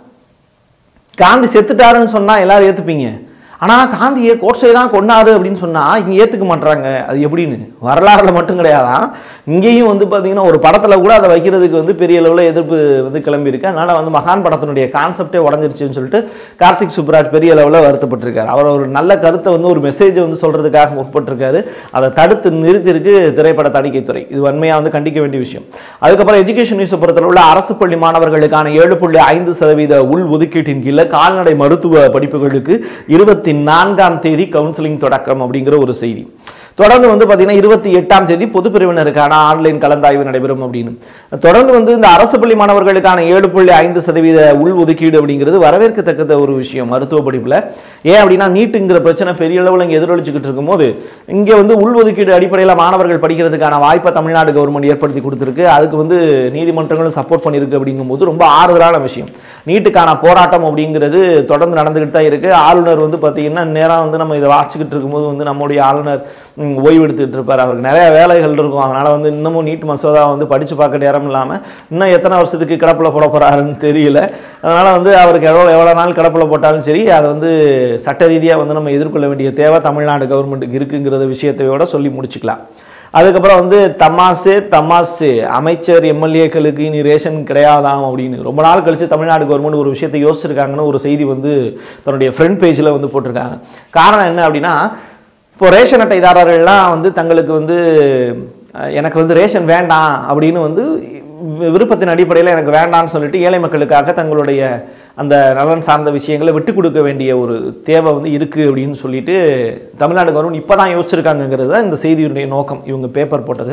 காந்தி செத்துட்டாருன்னு சொன்னா எல்லாரும் ஏத்துப்பீங்க ஆனா காந்தியை கோட்ஸே தான் கொண்டாரு அப்படின்னு சொன்னா இங்க ஏத்துக்க மாட்டாங்க அது எப்படின்னு வரலாறுல மட்டும் கிடையாதான் இங்கேயும் வந்து பாத்தீங்கன்னா ஒரு படத்துல கூட அதை வைக்கிறதுக்கு வந்து பெரிய அளவுல எதிர்ப்பு வந்து கிளம்பி இருக்கு அதனால வந்து மகான் படத்தினுடைய கான்செப்டே உடஞ்சிருச்சுன்னு சொல்லிட்டு கார்த்திக் சுப்ராஜ் பெரிய அளவுல வருத்தப்பட்டிருக்காரு அவர் ஒரு நல்ல கருத்தை வந்து ஒரு மெசேஜ் வந்து சொல்றதுக்காக முற்பட்டிருக்காரு அதை தடுத்து நிறுத்தியிருக்கு திரைப்பட தணிக்கைத்துறை இது வன்மையா வந்து கண்டிக்க வேண்டிய விஷயம் அதுக்கப்புறம் எஜுகேஷன் நியூஸ் பொறுத்தளவு உள்ள அரசு பள்ளி மாணவர்களுக்கான ஏழு புள்ளி ஐந்து சதவீத உள் ஒதுக்கீட்டின் கீழே கால்நடை மருத்துவ படிப்புகளுக்கு இருபத்தி நான்காம் தேதி கவுன்சிலிங் தொடக்கம் அப்படிங்கிற ஒரு செய்தி தொடர்ந்து வந்து பார்த்தீங்கன்னா இருபத்தி எட்டாம் தேதி பொது பிரிவினருக்கான ஆன்லைன் கலந்தாய்வு நடைபெறும் அப்படின்னு தொடர்ந்து வந்து இந்த அரசு பள்ளி மாணவர்களுக்கான ஏழு புள்ளி ஐந்து சதவீத உள் ஒதுக்கீடு அப்படிங்கிறது வரவேற்கத்தக்கத ஒரு விஷயம் மருத்துவ படிப்பில் ஏன் அப்படின்னா நீட்டுங்கிற பிரச்சனை பெரிய அளவில் இங்கே எதிரொலிச்சுக்கிட்டு இருக்கும்போது இங்கே வந்து உள் ஒதுக்கீடு அடிப்படையில் மாணவர்கள் படிக்கிறதுக்கான வாய்ப்பை தமிழ்நாடு கவர்மெண்ட் ஏற்படுத்தி கொடுத்துருக்கு அதுக்கு வந்து நீதிமன்றங்களும் சப்போர்ட் பண்ணியிருக்கு அப்படிங்கும்போது ரொம்ப ஆறுதலான விஷயம் நீட்டுக்கான போராட்டம் அப்படிங்கிறது தொடர்ந்து நடந்துக்கிட்டு தான் இருக்கு ஆளுநர் வந்து பார்த்தீங்கன்னா நேரம் வந்து நம்ம இதை வாசிச்சுக்கிட்டு இருக்கும்போது வந்து நம்முடைய ஆளுநர் ம், ஓய்வு எடுத்துக்கிட்டு இருப்பார் அவருக்கு நிறைய வேலைகள் இருக்கும் அதனால வந்து இன்னமும் நீட் மசோதா வந்து படிச்சு பார்க்க நேரம் இல்லாமல் இன்னும் எத்தனை வருஷத்துக்கு கிடப்பில் போட போறாருன்னு தெரியல அதனால வந்து அவருக்கு எவ்வளோ எவ்வளோ நாள் கிடப்பில் போட்டாலும் சரி அதை வந்து சட்ட ரீதியாக வந்து நம்ம எதிர்கொள்ள வேண்டிய தேவை தமிழ்நாடு கவர்மெண்ட்டுக்கு இருக்குங்கிறத விஷயத்தையோட சொல்லி முடிச்சுக்கலாம் அதுக்கப்புறம் வந்து தமாசு தமாசு அமைச்சர் எம்எல்ஏக்களுக்கு இனி ரேஷன் கிடையாதாம் அப்படின்னு ரொம்ப நாள் கழிச்சு தமிழ்நாடு கவர்மெண்ட் ஒரு விஷயத்தை யோசிச்சிருக்காங்கன்னு ஒரு செய்தி வந்து தன்னுடைய ஃப்ரண்ட் பேஜில் வந்து போட்டிருக்காங்க காரணம் என்ன அப்படின்னா இப்போ ரேஷன் அட்டைதாரர்கள்லாம் வந்து தங்களுக்கு வந்து அஹ், எனக்கு வந்து ரேஷன் வேண்டாம் அப்படின்னு வந்து வி- விருப்பத்தின் அடிப்படையில் எனக்கு வேண்டாம்னு சொல்லிட்டு ஏழை மக்களுக்காக தங்களுடைய அந்த நலன் சார்ந்த விஷயங்களை விட்டு கொடுக்க வேண்டிய ஒரு தேவை வந்து இருக்குது அப்படின்னு சொல்லிட்டு தமிழ்நாடு கவர்மெண்ட் இப்போ தான் யோசிச்சிருக்காங்கங்கிறது தான் இந்த செய்தியுடைய நோக்கம் இவங்க பேப்பர் போட்டது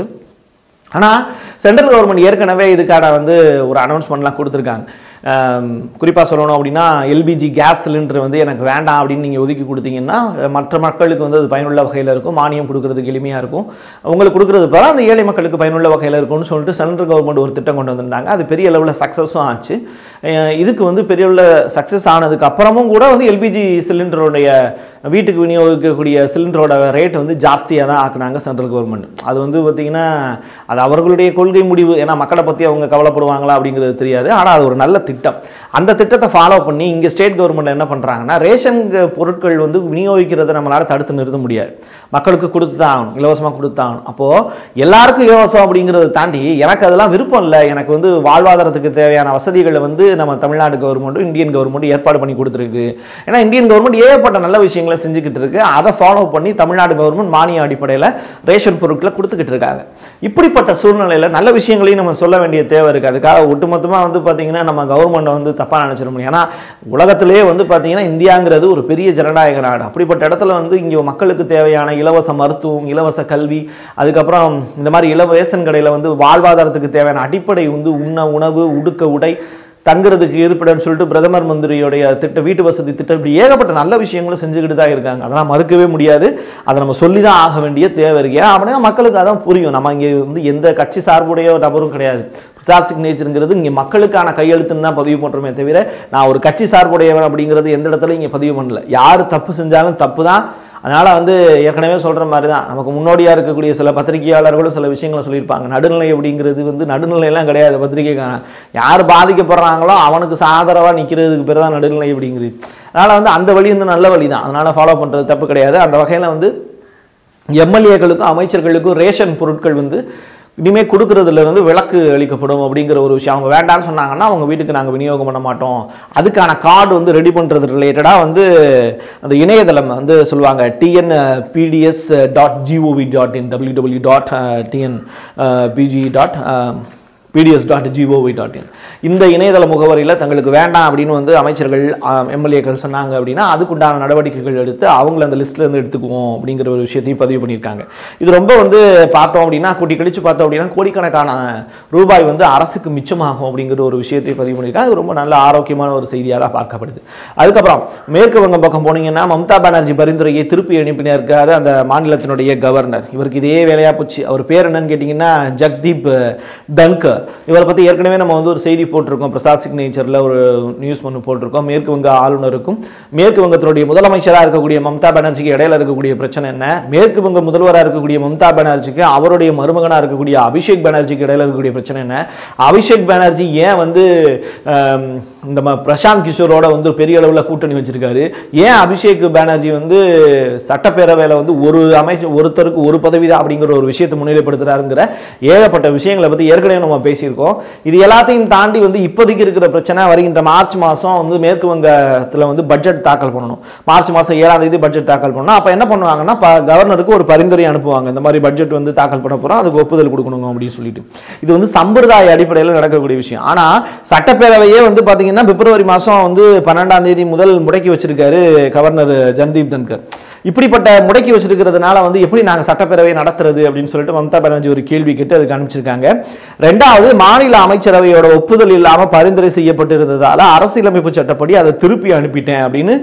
ஆனால் சென்ட்ரல் கவர்மெண்ட் ஏற்கனவே இதுக்கான வந்து ஒரு அனௌன்ஸ்மெண்ட்லாம் கொடுத்துருக்காங்க குறிப்பாக சொல்லணும் அப்படின்னா எல்பிஜி கேஸ் சிலிண்டர் வந்து எனக்கு வேண்டாம் அப்படின்னு நீங்கள் ஒதுக்கி கொடுத்தீங்கன்னா மற்ற மக்களுக்கு வந்து அது பயனுள்ள வகையில் இருக்கும் மானியம் கொடுக்கறதுக்கு எளிமையாக இருக்கும் உங்களுக்கு கொடுக்கறது போல அந்த ஏழை மக்களுக்கு பயனுள்ள வகையில் இருக்கும்னு சொல்லிட்டு சென்ட்ரல் கவர்மெண்ட் ஒரு திட்டம் கொண்டு வந்திருந்தாங்க அது பெரிய அளவில் சக்ஸஸும் ஆச்சு அஹ் இதுக்கு வந்து பெரிய உள்ள சக்ஸஸ் ஆனதுக்கு அப்புறமும் கூட வந்து எல்பிஜி சிலிண்டருடைய வீட்டுக்கு விநியோகிக்கக்கூடிய சிலிண்டரோட ரேட் வந்து ஜாஸ்தியாக தான் ஆக்குனாங்க சென்ட்ரல் கவர்மெண்ட் அது வந்து பார்த்திங்கன்னா அது அவர்களுடைய கொள்கை முடிவு ஏன்னா மக்களை பற்றி அவங்க கவலைப்படுவாங்களா அப்படிங்கிறது தெரியாது ஆனால் அது ஒரு நல்ல திட்டம் அந்த திட்டத்தை ஃபாலோ பண்ணி இங்கே ஸ்டேட் கவர்மெண்ட் என்ன பண்ணுறாங்கன்னா ரேஷன் க- பொருட்கள் வந்து விநியோகிக்கிறதை நம்மளால தடுத்து நிறுத்த முடியாது மக்களுக்கு கொடுத்து தான் ஆகணும் இலவசமாக கொடுத்து தான் ஆகணும் அப்போது எல்லாருக்கும் இலவசம் அப்படிங்கிறத தாண்டி எனக்கு அதெல்லாம் விருப்பம் இல்லை எனக்கு வந்து வாழ்வாதாரத்துக்கு தேவையான வசதிகளை வந்து நம்ம தமிழ்நாடு கவர்மெண்ட்டும் இந்தியன் கவர்மெண்ட்டும் ஏற்பாடு பண்ணி கொடுத்துருக்கு ஏன்னா இந்தியன் கவர்மெண்ட் ஏகப்பட்ட நல்ல விஷயங்களை செஞ்சுக்கிட்டு இருக்கு அதை ஃபாலோ பண்ணி தமிழ்நாடு கவர்மெண்ட் மானிய அடிப்படையில் ரேஷன் பொருட்களை கொடுத்துக்கிட்டு இருக்காங்க இப்படிப்பட்ட சூழ்நிலையில் நல்ல விஷயங்களையும் நம்ம சொல்ல வேண்டிய தேவை இருக்குது அதுக்காக ஒட்டுமொத்தமாக வந்து பார்த்தீங்கன்னா நம்ம கவர்மெண்ட்டை வந்து தப்பாக நினச்சிட முடியும் ஏன்னா உலகத்திலே வந்து பார்த்தீங்கன்னா இந்தியாங்கிறது ஒரு பெரிய ஜனநாயக நாடு அப்படிப்பட்ட இடத்துல வந்து இங்கே மக்களுக்கு தேவையான இலவச மருத்துவம் இலவச கல்வி அதுக்கப்புறம் இந்த மாதிரி இலவ ரேஷன் கடையில் வந்து வாழ்வாதாரத்துக்கு தேவையான அடிப்படை வந்து உண்ண உணவு உடுக்க உடை தங்குறதுக்கு இருப்பிடம்னு சொல்லிட்டு பிரதமர் மந்திரியுடைய திட்ட வீட்டு வசதி திட்டம் இப்படி ஏகப்பட்ட நல்ல விஷயங்களும் செஞ்சுக்கிட்டு தான் இருக்காங்க அதெல்லாம் மறுக்கவே முடியாது அதை நம்ம சொல்லி தான் ஆக வேண்டிய தேவை இருக்கு ஏன் அப்படின்னா மக்களுக்கு அதான் புரியும் நம்ம இங்கே வந்து எந்த கட்சி சார்புடைய நபரும் கிடையாது பிரசாத் சிக்னேச்சருங்கிறது இங்கே மக்களுக்கான கையெழுத்துன்னு தான் பதிவு பண்ணுறோமே தவிர நான் ஒரு கட்சி சார்புடையவன் அப்படிங்கிறது எந்த இடத்துல இங்கே பதிவு பண்ணல யார் தப்பு செஞ்சாலும் தப்பு தான் அதனால வந்து ஏற்கனவே சொல்ற மாதிரி தான் நமக்கு முன்னோடியா இருக்கக்கூடிய சில பத்திரிகையாளர்களும் சில விஷயங்களை சொல்லியிருப்பாங்க நடுநிலை அப்படிங்கிறது வந்து நடுநிலையெல்லாம் கிடையாது பத்திரிகைக்கான யார் பாதிக்கப்படுறாங்களோ அவனுக்கு ஆதரவா நிக்கிறதுக்கு பேர் தான் நடுநிலை அப்படிங்கிறது அதனால வந்து அந்த வழி வந்து நல்ல வழி தான் அதனால ஃபாலோ பண்றது தப்பு கிடையாது அந்த வகையில வந்து எம்எல்ஏக்களுக்கும் அமைச்சர்களுக்கும் ரேஷன் பொருட்கள் வந்து இனிமேல் கொடுக்கறதுல இருந்து விலக்கு அளிக்கப்படும் அப்படிங்கிற ஒரு விஷயம் அவங்க வேண்டாம்னு சொன்னாங்கன்னா அவங்க வீட்டுக்கு நாங்கள் விநியோகம் பண்ண மாட்டோம் அதுக்கான கார்டு வந்து ரெடி பண்ணுறது ரிலேட்டடாக வந்து அந்த இணையதளம் வந்து சொல்லுவாங்க TN PDS dot GOV dot in W W dot TN PG dot PDS dot GOV dot in இந்த இணையதள முகவரியில் தங்களுக்கு வேண்டாம் அப்படின்னு வந்து அமைச்சர்கள் எம்எல்ஏக்கள் சொன்னாங்க அப்படின்னா அதுக்குண்டான நடவடிக்கைகள் எடுத்து அவங்கள அந்த லிஸ்ட்ல இருந்து எடுத்துக்குவோம் அப்படிங்கிற ஒரு விஷயத்தையும் பதிவு பண்ணியிருக்காங்க இது ரொம்ப வந்து பார்த்தோம் அப்படின்னா கூட்டி கழிச்சு பார்த்தோம் அப்படின்னா கோடிக்கணக்கான ரூபாய் வந்து அரசுக்கு மிச்சமாகும் அப்படிங்கிற ஒரு விஷயத்தை பதிவு பண்ணியிருக்காங்க அது ரொம்ப நல்ல ஆரோக்கியமான ஒரு செய்தியாக தான் பார்க்கப்படுது அதுக்கப்புறம் மேற்கு வங்கம் பக்கம் போனீங்கன்னா மம்தா பானர்ஜி பரிந்துரையை திருப்பி அனுப்பினா இருக்காரு அந்த மாநிலத்தினுடைய கவர்னர் இவருக்கு இதே வேலையா போச்சு அவர் பேர் என்னன்னு கேட்டிங்கன்னா ஜக்தீப் தன்கர் இவரை பற்றி ஏற்கனவே நம்ம வந்து ஒரு செய்தி போட்டிருக்கோம் பிரசாத் சிக்னேச்சரில் ஒரு நியூஸ் ஒன்று போட்டிருக்கோம் மேற்கு வங்க ஆளுநருக்கும் மேற்கு வங்கத்தினுடைய முதலமைச்சராக இருக்கக்கூடிய மம்தா பானர்ஜிக்கு இடையில இருக்கக்கூடிய பிரச்சனை என்ன மேற்கு வங்க முதல்வராக இருக்கக்கூடிய மம்தா பானர்ஜிக்கு அவருடைய மருமகனாக இருக்கக்கூடிய அபிஷேக் பானர்ஜிக்கு இடையில இருக்கக்கூடிய பிரச்சனை என்ன அபிஷேக் பானர்ஜி ஏன் வந்து ஆம், இந்த ம- பிரசாந்த் கிஷோரோட வந்து பெரிய அளவில் கூட்டணி வச்சிருக்காரு ஏன் அபிஷேக் பானர்ஜி வந்து சட்டப்பேரவையில் வந்து ஒரு அமைச்சர் ஒருத்தருக்கு ஒரு பதவி தான் அப்படிங்கிற ஒரு விஷயத்தை முன்னிலைப்படுத்துறாருங்கிற ஏகப்பட்ட விஷயங்களை பற்றி ஏற்கனவே நம்ம பேசியிருக்கோம் இது எல்லாத்தையும் தாண்டி வந்து இப்போதைக்கு இருக்கிற பிரச்சனை வருகின்ற மார்ச் மாதம் வந்து மேற்கு வங்கத்தில் வந்து பட்ஜெட் தாக்கல் பண்ணணும் மார்ச் மாதம் ஏழாம் தேதி பட்ஜெட் தாக்கல் பண்ணணும் அப்போ என்ன பண்ணுவாங்கன்னா ப- கவர்னருக்கு ஒரு பரிந்துரை அனுப்புவாங்க இந்த மாதிரி பட்ஜெட் வந்து தாக்கல் பண்ண போகிறோம் அதுக்கு ஒப்புதல் கொடுக்கணும் அப்படின்னு சொல்லிட்டு இது வந்து சம்பிரதாய அடிப்படையில் நடக்கக்கூடிய விஷயம் ஆனால் சட்டப்பேரவையே வந்து பார்த்தீங்கன்னா பிப்ரவரி மாதம் வந்து பன்னெண்டாம் தேதி முதல் முடக்கி வச்சிருக்காரு கவர்னர் ஜன்தீப் தன்கர் இப்படிப்பட்ட முடக்கி வச்சிருக்கிறதுனால வந்து எப்படி நாங்கள் சட்டப்பேரவை நடத்துறது அப்படின்னு சொல்லிட்டு மம்தா பானர்ஜி ஒரு கேள்வி கேட்டு அதுக்கு அனுப்பிச்சிருக்காங்க ரெண்டாவது மாநில அமைச்சரவையோட ஒப்புதல் இல்லாமல் பரிந்துரை செய்யப்பட்டிருந்ததால அரசியலமைப்பு சட்டப்படி அதை திருப்பி அனுப்பிட்டேன் அப்படின்னு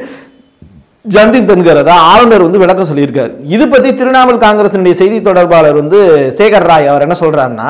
ஜன்தீப் தன்கர் அதான் ஆளுநர் வந்து விளக்கம் சொல்லியிருக்காரு இது பத்தி திரிணாமுல் காங்கிரசினுடைய செய்தி தொடர்பாளர் வந்து சேகர் ராய் அவர் என்ன சொல்றாருன்னா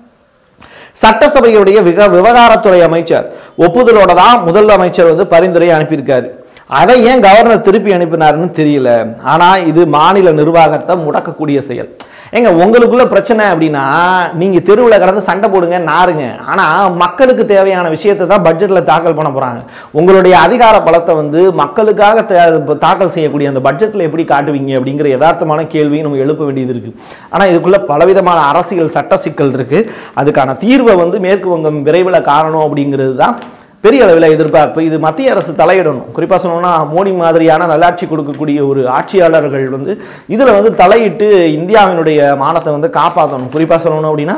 சட்டசபையுடைய விக விவகாரத்துறை அமைச்சர் ஒப்புதலோட தான் முதல் அமைச்சர் வந்து பரிந்துரை அனுப்பியிருக்காரு அதை ஏன் கவர்னர் திருப்பி அனுப்பினாருன்னு தெரியல ஆனா இது மாநில நிர்வாகத்தை முடக்கக்கூடிய செயல் ஏங்க உங்களுக்குள்ள பிரச்சனை அப்படின்னா நீங்க தெருவில் கடந்து சண்டை போடுங்க நாருங்க ஆனா மக்களுக்கு தேவையான விஷயத்தை தான் பட்ஜெட்ல தாக்கல் பண்ண போறாங்க உங்களுடைய அதிகார பலத்தை வந்து மக்களுக்காக தே- தாக்கல் செய்யக்கூடிய அந்த பட்ஜெட்ல எப்படி காட்டுவீங்க அப்படிங்கிற யதார்த்தமான கேள்வியும் நம்ம எழுப்ப வேண்டியது இருக்கு ஆனா இதுக்குள்ள பலவிதமான அரசியல் சட்ட சிக்கல் இருக்கு அதுக்கான தீர்வை வந்து மேற்கு வங்கம் விரைவில் காணணும் அப்படிங்கிறது தான் பெரிய அளவில் எதிர்பார்ப்பு இது மத்திய அரசு தலையிடணும் குறிப்பாக சொல்லணும்னா மோடி மாதிரியான நல்லாட்சி கொடுக்கக்கூடிய ஒரு ஆட்சியாளர்கள் வந்து இதில் வந்து தலையிட்டு இந்தியாவினுடைய மானத்தை வந்து காப்பாற்றணும் குறிப்பாக சொல்லணும் அப்படின்னா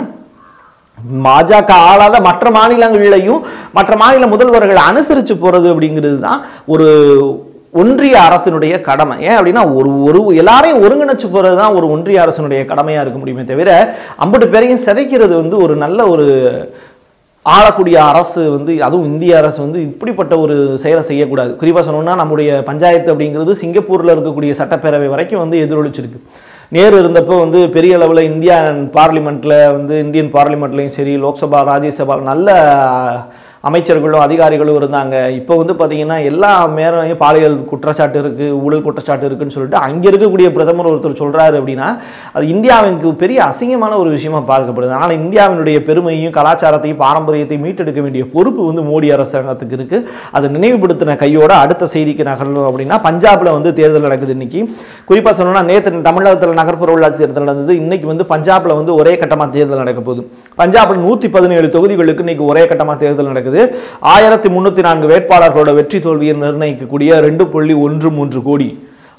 பாஜக ஆளாத மற்ற மாநிலங்கள்லையும் மற்ற மாநில முதல்வர்கள் அனுசரித்து போகிறது அப்படிங்கிறது தான் ஒரு ஒன்றிய அரசினுடைய கடமை ஏன் அப்படின்னா ஒரு ஒரு எல்லாரையும் ஒருங்கிணைச்சு போகிறது தான் ஒரு ஒன்றிய அரசினுடைய கடமையாக இருக்க முடியுமே தவிர ஐம்பது பேரையும் சிதைக்கிறது வந்து ஒரு நல்ல ஒரு ஆளக்கூடிய அரசு வந்து அதுவும் இந்திய அரசு வந்து இப்படிப்பட்ட ஒரு செயலை செய்யக்கூடாது குறிப்பாக சொன்னோம்னா நம்முடைய பஞ்சாயத்து அப்படிங்கிறது சிங்கப்பூரில் இருக்கக்கூடிய சட்டப்பேரவை வரைக்கும் வந்து எதிரொலிச்சிருக்கு நேரு இருந்தப்போ வந்து பெரிய அளவில் இந்தியா பார்லிமெண்ட்டில் வந்து இந்தியன் பார்லிமெண்ட்லேயும் சரி லோக்சபா ராஜ்யசபா நல்ல அமைச்சர்களும் அதிகாரிகளும் இருந்தாங்க இப்போ வந்து பார்த்தீங்கன்னா எல்லா மேலையும் பாலியல் குற்றச்சாட்டு இருக்குது ஊழல் குற்றச்சாட்டு இருக்குன்னு சொல்லிட்டு அங்கே இருக்கக்கூடிய பிரதமர் ஒருத்தர் சொல்கிறாரு அப்படின்னா அது இந்தியாவுக்கு பெரிய அசிங்கமான ஒரு விஷயமா பார்க்கப்படுது ஆனால் இந்தியாவினுடைய பெருமையும் கலாச்சாரத்தையும் பாரம்பரியத்தையும் மீட்டெடுக்க வேண்டிய பொறுப்பு வந்து மோடி அரசாங்கத்துக்கு இருக்குது அதை நினைவுபடுத்தின கையோட அடுத்த செய்திக்கு நகரணும் அப்படின்னா பஞ்சாப்ல வந்து தேர்தல் நடக்குது இன்னைக்கு குறிப்பாக சொல்லணும்னா நேற்று தமிழகத்தில் நகர்ப்புற உள்ளாட்சி தேர்தல் நடந்தது இன்னைக்கு வந்து பஞ்சாப்ல வந்து ஒரே கட்டமாக தேர்தல் நடக்க போகுது பஞ்சாப்ல நூற்றி பதினேழு தொகுதிகளுக்கு இன்னைக்கு ஒரே கட்டமாக தேர்தல் நடக்குது ஆயிரத்தி முந்நூற்றி நான்கு வேட்பாளர்களோட வெற்றி தோல்வியை நிர்ணயிக்கக்கூடிய ரெண்டு புள்ளி ஒன்று மூன்று கோடி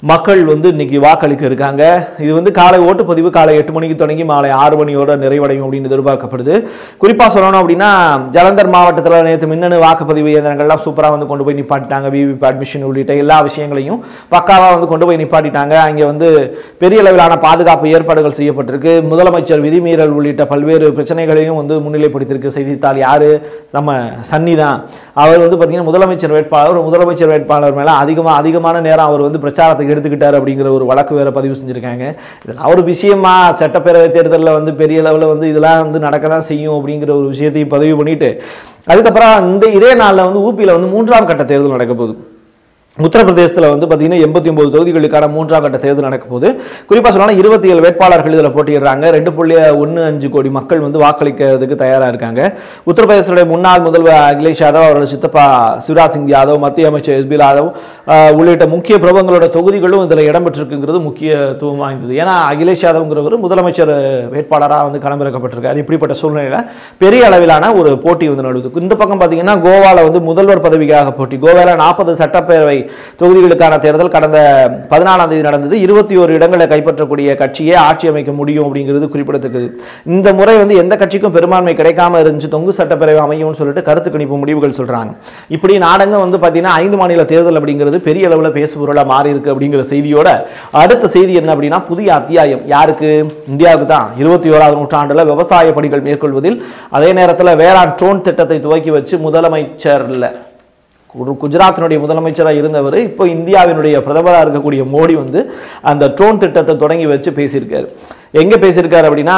மக்கள் வந்து இன்னைக்கு வாக்களிக்க இருக்காங்க இது வந்து காலை ஓட்டுப்பதிவு காலை எட்டு மணிக்கு தொடங்கி மாலை ஆறு மணியோட நிறைவடையும் அப்படின்னு எதிர்பார்க்கப்படுது குறிப்பாக சொல்லணும் அப்படின்னா ஜலந்தர் மாவட்டத்தில் நேற்று மின்னணு வாக்குப்பதிவு இயந்திரங்கள்லாம் சூப்பராக வந்து கொண்டு போய் நிப்பாட்டிட்டாங்க விவிபேட் மிஷின் உள்ளிட்ட எல்லா விஷயங்களையும் பக்காவாக வந்து கொண்டு போய் நிப்பாட்டிட்டாங்க அங்கே வந்து பெரிய அளவிலான பாதுகாப்பு ஏற்பாடுகள் செய்யப்பட்டிருக்கு முதலமைச்சர் விதிமீறல் உள்ளிட்ட பல்வேறு பிரச்சனைகளையும் வந்து முன்னிலைப்படுத்தியிருக்கு செய்தித்தாள் யாரு நம்ம சன்னி தான் அவர் வந்து பார்த்தீங்கன்னா முதலமைச்சர் வேட்பாளர் ஒரு முதலமைச்சர் வேட்பாளர் மேலே அதிகமாக அதிகமான நேரம் அவர் வந்து பிரச்சாரத்துக்கு எடுத்துக்கிட்டார் அப்படிங்கிற ஒரு வழக்கு வேற பதிவு செஞ்சுருக்காங்க இதெல்லாம் ஒரு விஷயமா சட்டப்பேரவை தேர்தலில் வந்து பெரிய லெவலில் வந்து இதெல்லாம் வந்து நடக்க தான் செய்யும் அப்படிங்கிற ஒரு விஷயத்தையும் பதிவு பண்ணிட்டு அதுக்கப்புறம் இந்த இதே நாளில் வந்து ஊபியில் வந்து மூன்றாம் கட்ட தேர்தல் நடக்க போகுது உத்தரப்பிரதேசத்தில் வந்து பார்த்தீங்கன்னா எண்பத்தி ஒன்பது தொகுதிகளுக்கான மூன்றாம் கட்ட தேர்தல் நடக்க போகுது குறிப்பாக சொல்லலாம் இருபத்தி ஏழு வேட்பாளர்கள் இதில் போட்டியிடுறாங்க ரெண்டு புள்ளி ஒன்று அஞ்சு கோடி மக்கள் வந்து வாக்களிக்கிறதுக்கு தயாராக இருக்காங்க உத்தரப்பிரதேசத்துடைய முன்னாள் முதல்வர் அகிலேஷ் யாதவ் அவரோட சித்தப்பா சிவராஜ் சிங் யாதவ் மத்திய அமைச்சர் எஸ்பி யாதவ் ஆஹ், உள்ளிட்ட முக்கிய பிரபங்களோட தொகுதிகளும் இதில் இடம்பெற்றிருக்குங்கிறது முக்கியத்துவம் வாய்ந்தது ஏன்னா அகிலேஷ் யாதவ்ங்கிறவர் முதலமைச்சர் வேட்பாளராக வந்து களமிறக்கப்பட்டிருக்காரு இப்படிப்பட்ட சூழ்நிலையில் பெரிய அளவிலான ஒரு போட்டி வந்து நடுவுது இந்த பக்கம் பார்த்தீங்கன்னா கோவாவில் வந்து முதல்வர் பதவிக்காக போட்டி கோவாவில் நாற்பது சட்டப்பேரவை தொகுதிகளுக்கான தேர்தல் கடந்த பதினாலாம் தேதி நடந்தது இருபத்தி ஒரு இடங்களை கைப்பற்றக்கூடிய கட்சியே ஆட்சி அமைக்க முடியும் அப்படிங்கிறது குறிப்பிடத்தக்கது இந்த முறை வந்து எந்த கட்சிக்கும் பெரும்பான்மை கிடைக்காம இருந்துச்சு தொங்கு சட்டப்பேரவை அமையும்னு சொல்லிட்டு கருத்து கணிப்பு முடிவுகள் சொல்றாங்க இப்படி நாடங்க வந்து பார்த்தீங்கன்னா ஐந்து மாநில தேர்தல் அப்படிங்கிறது பெரிய அளவில் பேசுபொருளாக மாறி இருக்கு அப்படிங்கிற செய்தியோட அடுத்த செய்தி என்ன அப்படின்னா புதிய அத்தியாயம் யாருக்கு இந்தியாவுக்கு தான் இருபத்தி ஓராவது நூற்றாண்டுல விவசாய பணிகள் மேற்கொள்வதில் அதே நேரத்தில் வேளாண் ட்ரோன் திட்டத்தை துவக்கி வச்சு முதலமைச்சர்ல கு- குஜராத்தினுடைய முதலமைச்சராக இருந்தவர் இப்போ இந்தியாவினுடைய பிரதமராக இருக்கக்கூடிய மோடி வந்து அந்த ட்ரோன் திட்டத்தை தொடங்கி வச்சு பேசியிருக்காரு எங்கே பேசியிருக்காரு அப்படின்னா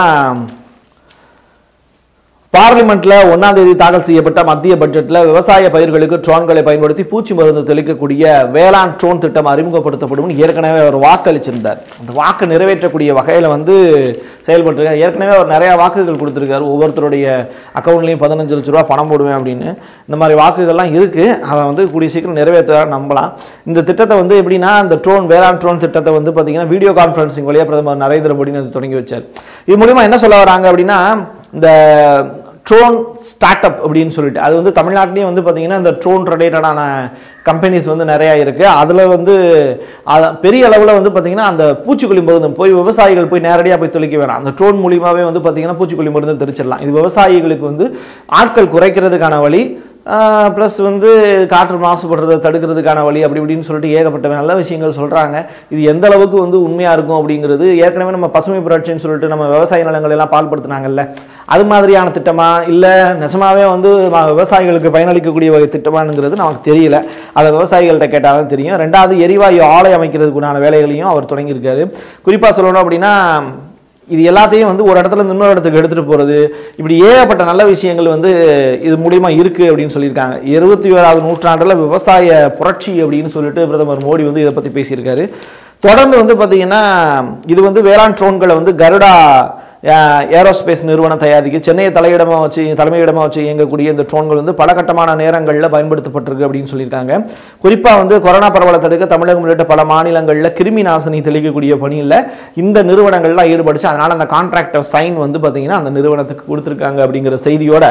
பார்லிமெண்ட்ல ஒன்னாம் தேதி தாக்கல் செய்யப்பட்ட மத்திய பட்ஜெட்ல விவசாய பயிர்களுக்கு ட்ரோன்களை பயன்படுத்தி பூச்சி மருந்து தெளிக்கக்கூடிய வேளாண் ட்ரோன் திட்டம் அறிமுகப்படுத்தப்படும் ஏற்கனவே அவர் வாக்களிச்சிருந்தார் அந்த வாக்கு நிறைவேற்றக்கூடிய வகையில வந்து செயல்பட்டிருக்காரு ஏற்கனவே அவர் நிறைய வாக்குகள் கொடுத்திருக்காரு ஒவ்வொருத்தருடைய அக்கௌண்ட்லையும் பதினஞ்சு லட்ச ரூபா பணம் போடுவேன் அப்படின்னு இந்த மாதிரி வாக்குகள்லாம் இருக்கு அதை வந்து கூடிய சீக்கிரம் நிறைவேற்ற நம்பலாம் இந்த திட்டத்தை வந்து எப்படின்னா இந்த ட்ரோன் வேளாண் ட்ரோன் திட்டத்தை வந்து பார்த்தீங்கன்னா வீடியோ கான்ஃபரன்சிங் வழியாக பிரதமர் நரேந்திர மோடி அது தொடங்கி வச்சார் இது மூலியமா என்ன சொல்ல வராங்க அப்படின்னா இந்த ட்ரோன் ஸ்டார்ட் அப் அப்படின்னு சொல்லிட்டு அது வந்து தமிழ்நாட்டிலையும் வந்து பார்த்தீங்கன்னா இந்த ட்ரோன் ரிலேட்டடான கம்பெனிஸ் வந்து நிறையா இருக்குது அதில் வந்து அத- பெரிய அளவில் வந்து பார்த்தீங்கன்னா அந்த பூச்சிக்கொல்லி மருந்து போய் விவசாயிகள் போய் நேரடியாக போய் தெளிக்க வேணாம் அந்த ட்ரோன் மூலியமாகவே வந்து பார்த்தீங்கன்னா பூச்சிக்கொல்லி மருந்து தெளிச்சிடலாம் இது விவசாயிகளுக்கு வந்து ஆட்கள் குறைக்கிறதுக்கான வழி ப்ளஸ் வந்து காற்று மாசுபடுறதை தடுக்கிறதுக்கான வழி அப்படி இப்படின்னு சொல்லிட்டு ஏகப்பட்ட நல்ல விஷயங்கள் சொல்கிறாங்க இது எந்த அளவுக்கு வந்து உண்மையாக இருக்கும் அப்படிங்கிறது ஏற்கனவே நம்ம பசுமை புரட்சின்னு சொல்லிட்டு நம்ம விவசாய நிலங்கள் எல்லாம் பால்படுத்துனாங்கல்ல அது மாதிரியான திட்டமா இல்லை நிஜமாவே வந்து ம- விவசாயிகளுக்கு பயனளிக்கக்கூடிய வகை திட்டமானுங்கிறது நமக்கு தெரியல அதை விவசாயிகள்கிட்ட கேட்டால் தான் தெரியும் ரெண்டாவது எரிவாயு ஆலை அமைக்கிறதுக்குண்டான வேலைகளையும் அவர் தொடங்கியிருக்காரு குறிப்பாக சொல்லணும் அப்படின்னா இது எல்லாத்தையும் வந்து ஒரு இடத்துல இருந்து இன்னொரு இடத்துக்கு எடுத்துகிட்டு போகிறது இப்படி ஏகப்பட்ட நல்ல விஷயங்கள் வந்து இது மூலியமா இருக்குது அப்படின்னு சொல்லியிருக்காங்க இருபத்தி ஓராவது நூற்றாண்டில் விவசாய புரட்சி அப்படின்னு சொல்லிட்டு பிரதமர் மோடி வந்து இதை பற்றி பேசியிருக்காரு தொடர்ந்து வந்து பார்த்தீங்கன்னா இது வந்து வேளாண் ட்ரோன்களை வந்து கருடா ஏரோஸ்பேஸ் நிறுவனம் தயாரிக்கு சென்னையை தலையிடமாக வச்சு தலைமையிடமாக வச்சு இயங்கக்கூடிய இந்த ட்ரோன்கள் வந்து பல கட்டமான நேரங்களில் பயன்படுத்தப்பட்டிருக்கு அப்படின்னு சொல்லியிருக்காங்க குறிப்பாக வந்து கொரோனா பரவலை தடுக்க தமிழகம் உள்ளிட்ட பல மாநிலங்களில் கிருமி நாசினி தெளிக்கக்கூடிய பணியில் இந்த நிறுவனங்கள்லாம் ஈடுபடுச்சு அதனால் அந்த கான்ட்ராக்ட் சைன் வந்து பார்த்தீங்கன்னா அந்த நிறுவனத்துக்கு கொடுத்துருக்காங்க அப்படிங்கிற செய்தியோட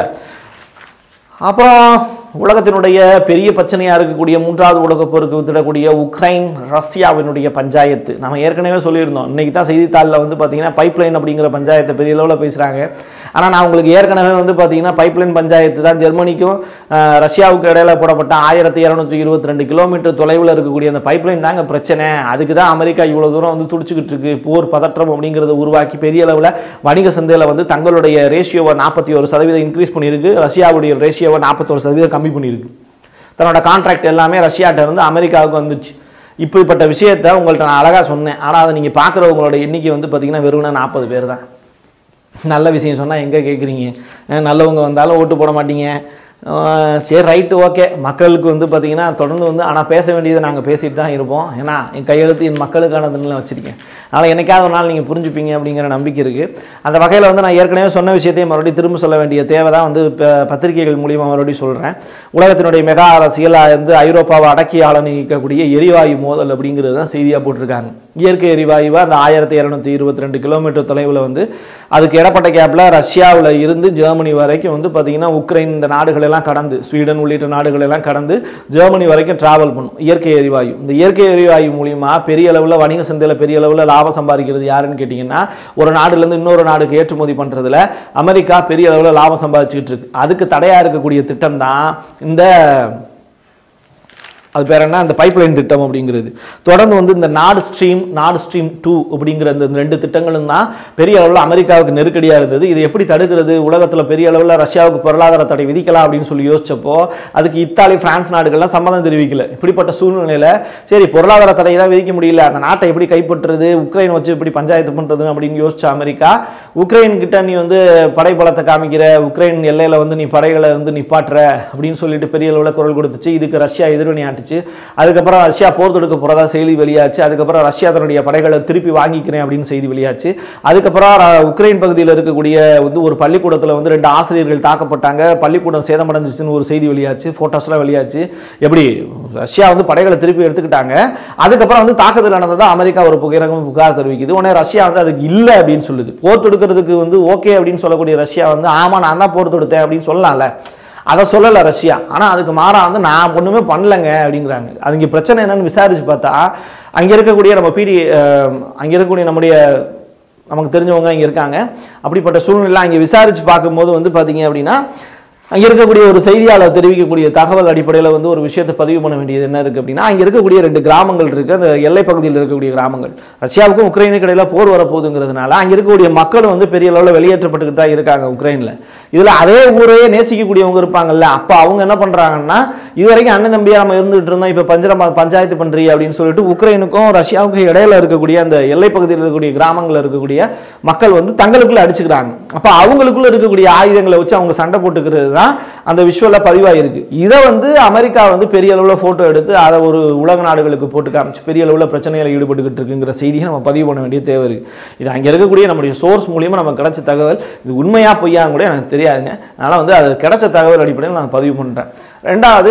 அப்புறம் உலகத்தினுடைய பெரிய பிரச்சனையாக இருக்கக்கூடிய மூன்றாவது உலகப் போருக்கு வித்திடக்கூடிய உக்ரைன் ரஷ்யாவினுடைய பஞ்சாயத்து நம்ம ஏற்கனவே சொல்லியிருந்தோம் இன்னைக்கு தான் செய்தித்தாளில் வந்து பார்த்தீங்கன்னா பைப்லைன் அப்படிங்கிற பஞ்சாயத்தை பெரிய அளவில் பேசுகிறாங்க ஆனால் நான் உங்களுக்கு ஏற்கனவே வந்து பார்த்தீங்கன்னா பைப்லைன் பஞ்சாயத்து தான் ஜெர்மனிக்கும் அஹ், ரஷ்யாவுக்கு இடையில போடப்பட்ட ஆயிரத்தி இரநூத்தி இருபத்தி ரெண்டு கிலோமீட்டர் தொலைவில் இருக்கக்கூடிய அந்த பைப்லைன் தாங்க பிரச்சனை அதுக்கு தான் அமெரிக்கா இவ்வளோ தூரம் வந்து துடிச்சுக்கிட்டு இருக்கு போர் பதற்றம் அப்படிங்கிறத உருவாக்கி பெரிய அளவில் வணிக சந்தையில் வந்து தங்களுடைய ரேஷியோவை நாற்பத்தி ஒரு சதவீதம் இன்க்ரீஸ் பண்ணியிருக்கு ரஷ்யாவுடைய ரேஷியோவை நாற்பத்தொரு சதவீதம் கம்மி பண்ணியிருக்கு தன்னோட கான்ட்ராக்ட் எல்லாமே ரஷ்யாட்ட இருந்து அமெரிக்காவுக்கு வந்துச்சு இப்படிப்பட்ட விஷயத்தை உங்கள்கிட்ட நான் அழகாக சொன்னேன் ஆனால் அதை நீங்கள் பார்க்குறவங்களோட எண்ணிக்கை வந்து பார்த்தீங்கன்னா வெறும் நாற்பது பேர் தான் நல்ல விஷயம் சொன்னால் எங்கே கேட்குறீங்க நல்லவங்க வந்தாலும் ஓட்டு போட மாட்டீங்க அஹ் சரி ரைட்டு ஓகே மக்களுக்கு வந்து பார்த்தீங்கன்னா தொடர்ந்து வந்து ஆனால் பேச வேண்டியதை நாங்கள் பேசிட்டு தான் இருப்போம் ஏன்னா என் கையெழுத்து என் மக்களுக்கானதுன்னு வச்சுருக்கேன் அதனால் என்னைக்காவது ஒரு நாள் நீங்கள் புரிஞ்சுப்பீங்க அப்படிங்கிற நம்பிக்கை இருக்குது அந்த வகையில் வந்து நான் ஏற்கனவே சொன்ன விஷயத்தையும் மறுபடியும் திரும்ப சொல்ல வேண்டிய தேவை தான் வந்து இப்போ பத்திரிகைகள் மூலியமாக மறுபடியும் சொல்கிறேன் உலகத்தினுடைய மெகா அரசியலாக வந்து ஐரோப்பாவை அடக்கி ஆள நிற்கக்கூடிய எரிவாயு மோதல் அப்படிங்கிறது தான் செய்தியாக போட்டிருக்காங்க இயற்கை எரிவாயுவை அந்த ஆயிரத்தி இரநூத்தி இருபத்தி ரெண்டு கிலோமீட்டர் தொலைவில் வந்து அதுக்கு இடப்பட்ட கேப்பில் ரஷ்யாவில் இருந்து ஜெர்மனி வரைக்கும் வந்து பார்த்தீங்கன்னா உக்ரைன் இந்த நாடுகள் எல்லாம் கடந்து ஸ்வீடன் உள்ளிட்ட நாடுகள் எல்லாம் கடந்து ஜெர்மனி வரைக்கும் டிராவல் பண்ணும் இயற்கை எரிவாயு இந்த இயற்கை எரிவாயு மூலியமா பெரிய அளவில் வணிக சந்தையில் பெரிய அளவில் லாபம் சம்பாதிக்கிறது யாருன்னு கேட்டிங்கன்னா ஒரு நாடுலேருந்து இன்னொரு நாடுக்கு ஏற்றுமதி பண்ணுறதுல அமெரிக்கா பெரிய அளவில் லாபம் சம்பாதிச்சுக்கிட்டு இருக்கு அதுக்கு தடையாக இருக்கக்கூடிய திட்டம் தான் இந்த அது பேர் என்ன அந்த பைப்லைன் திட்டம் அப்படிங்கிறது தொடர்ந்து வந்து இந்த நாடு ஸ்ட்ரீம் நாடு ஸ்ட்ரீம் டூ அப்படிங்கிற இந்த ரெண்டு திட்டங்களும் தான் பெரிய அளவில் அமெரிக்காவுக்கு நெருக்கடியாக இருந்தது இது எப்படி தடுக்கிறது உலகத்தில் பெரிய அளவில் ரஷ்யாவுக்கு பொருளாதார தடை விதிக்கலாம் அப்படின்னு சொல்லி யோசிச்சப்போ அதுக்கு இத்தாலி பிரான்ஸ் நாடுகள்லாம் சம்மதம் தெரிவிக்கல இப்படிப்பட்ட சூழ்நிலையில் சரி பொருளாதார தடை தான் விதிக்க முடியல அந்த நாட்டை எப்படி கைப்பற்றுறது உக்ரைன் வச்சு எப்படி பஞ்சாயத்து பண்ணுறது அப்படின்னு யோசிச்ச அமெரிக்கா உக்ரைன் கிட்ட நீ வந்து படைபலத்தை காமிக்கிற உக்ரைன் எல்லையில் வந்து நீ படைகளை வந்து நிப்பாட்டுற அப்படின்னு சொல்லிட்டு பெரிய அளவில் குரல் கொடுத்துச்சு இதுக்கு ரஷ்யா எதிர்வினை ஆட்டுச்சு அதுக்கப்புறம் ரஷ்யா போர் தொடுக்க போகிறதா செய்தி வெளியாச்சு அதுக்கப்புறம் ரஷ்யா தன்னுடைய படைகளை திருப்பி வாங்கிக்கிறேன் அப்படின்னு செய்தி வெளியாச்சு அதுக்கப்புறம் ர- உக்ரைன் பகுதியில் இருக்கக்கூடிய வந்து ஒரு பள்ளிக்கூடத்தில் வந்து ரெண்டு ஆசிரியர்கள் தாக்கப்பட்டாங்க பள்ளிக்கூடம் சேதமடைஞ்சிச்சுன்னு ஒரு செய்தி வெளியாச்சு ஃபோட்டோஸ்லாம் வெளியாச்சு எப்படி ரஷ்யா வந்து படைகளை திருப்பி எடுத்துக்கிட்டாங்க அதுக்கப்புறம் வந்து தாக்குதல் நடந்ததா அமெரிக்கா ஒரு புகைரகம் புகார் தெரிவிக்குது உடனே ரஷ்யா வந்து அதுக்கு இல்லை அப்படின்னு சொல்லுது போர் தொடுக்கிறதுக்கு வந்து ஓகே அப்படின்னு சொல்லக்கூடிய ரஷ்யா வந்து ஆமா நான் தான் போர் தொடுத்தேன் அப்படின்னு சொல்லலாம்ல அதை சொல்லலை ரஷ்யா ஆனால் அதுக்கு மாறா வந்து நான் ஒன்றுமே பண்ணலைங்க அப்படிங்கிறாங்க அது இங்கே பிரச்சனை என்னன்னு விசாரிச்சு பார்த்தா அங்கே இருக்கக்கூடிய நம்ம பிடி அங்கே இருக்கக்கூடிய நம்முடைய நமக்கு தெரிஞ்சவங்க இங்கே இருக்காங்க அப்படிப்பட்ட சூழ்நிலை அங்கே விசாரித்து பார்க்கும்போது வந்து பார்த்தீங்க அப்படின்னா அங்கே இருக்கக்கூடிய ஒரு செய்தியாளர் தெரிவிக்கக்கூடிய தகவல் அடிப்படையில் வந்து ஒரு விஷயத்தை பதிவு பண்ண வேண்டியது என்ன இருக்குது அப்படின்னா அங்கே இருக்கக்கூடிய ரெண்டு கிராமங்கள் இருக்குது அந்த எல்லைப் பகுதியில் இருக்கக்கூடிய கிராமங்கள் ரஷ்யாவுக்கும் உக்ரைனுக்கு இடையில போர் வரப்போகுதுங்கிறதுனால அங்கே இருக்கக்கூடிய மக்களும் வந்து பெரிய அளவில் வெளியேற்றப்பட்டுக்கிட்டு தான் இருக்காங்க உக்ரைனில் இதில் அதே ஊரையே நேசிக்கக்கூடியவங்க இருப்பாங்கல்ல அப்போ அவங்க என்ன பண்ணுறாங்கன்னா இது வரைக்கும் அண்ணன் தம்பியாக நம்ம இருந்துகிட்டு இருந்தோம் இப்போ பஞ்சரமா பஞ்சாயத்து பண்ணுறீ அப்படின்னு சொல்லிட்டு உக்ரைனுக்கும் ரஷ்யாவுக்கும் இடையில இருக்கக்கூடிய அந்த எல்லைப் பகுதியில் இருக்கக்கூடிய கிராமங்களில் இருக்கக்கூடிய மக்கள் வந்து தங்களுக்குள்ள அடிச்சுக்கிறாங்க அப்போ அவங்களுக்குள்ள இருக்கக்கூடிய ஆயுதங்களை வச்சு அவங்க சண்டை போட்டுக்கிறது தான் அந்த விஷுவலில் பதிவாயிருக்கு இதை வந்து அமெரிக்கா வந்து பெரிய அளவில் ஃபோட்டோ எடுத்து அதை ஒரு உலக நாடுகளுக்கு போட்டு காமிச்சு பெரிய அளவில் பிரச்சனைகளை ஈடுபட்டுக்கிட்டு இருக்குங்கிற செய்தியை நம்ம பதிவு பண்ண வேண்டிய தேவை இருக்கு இது அங்கே இருக்கக்கூடிய நம்முடைய சோர்ஸ் மூலியமா நமக்கு கிடைச்ச தகவல் இது உண்மையா பொய்யான்னு கூட எனக்கு தெரியாதுங்க அதனால் வந்து அது கிடைச்ச தகவல் அடிப்படையில் நான் பதிவு பண்ணுறேன் ரெண்டாவது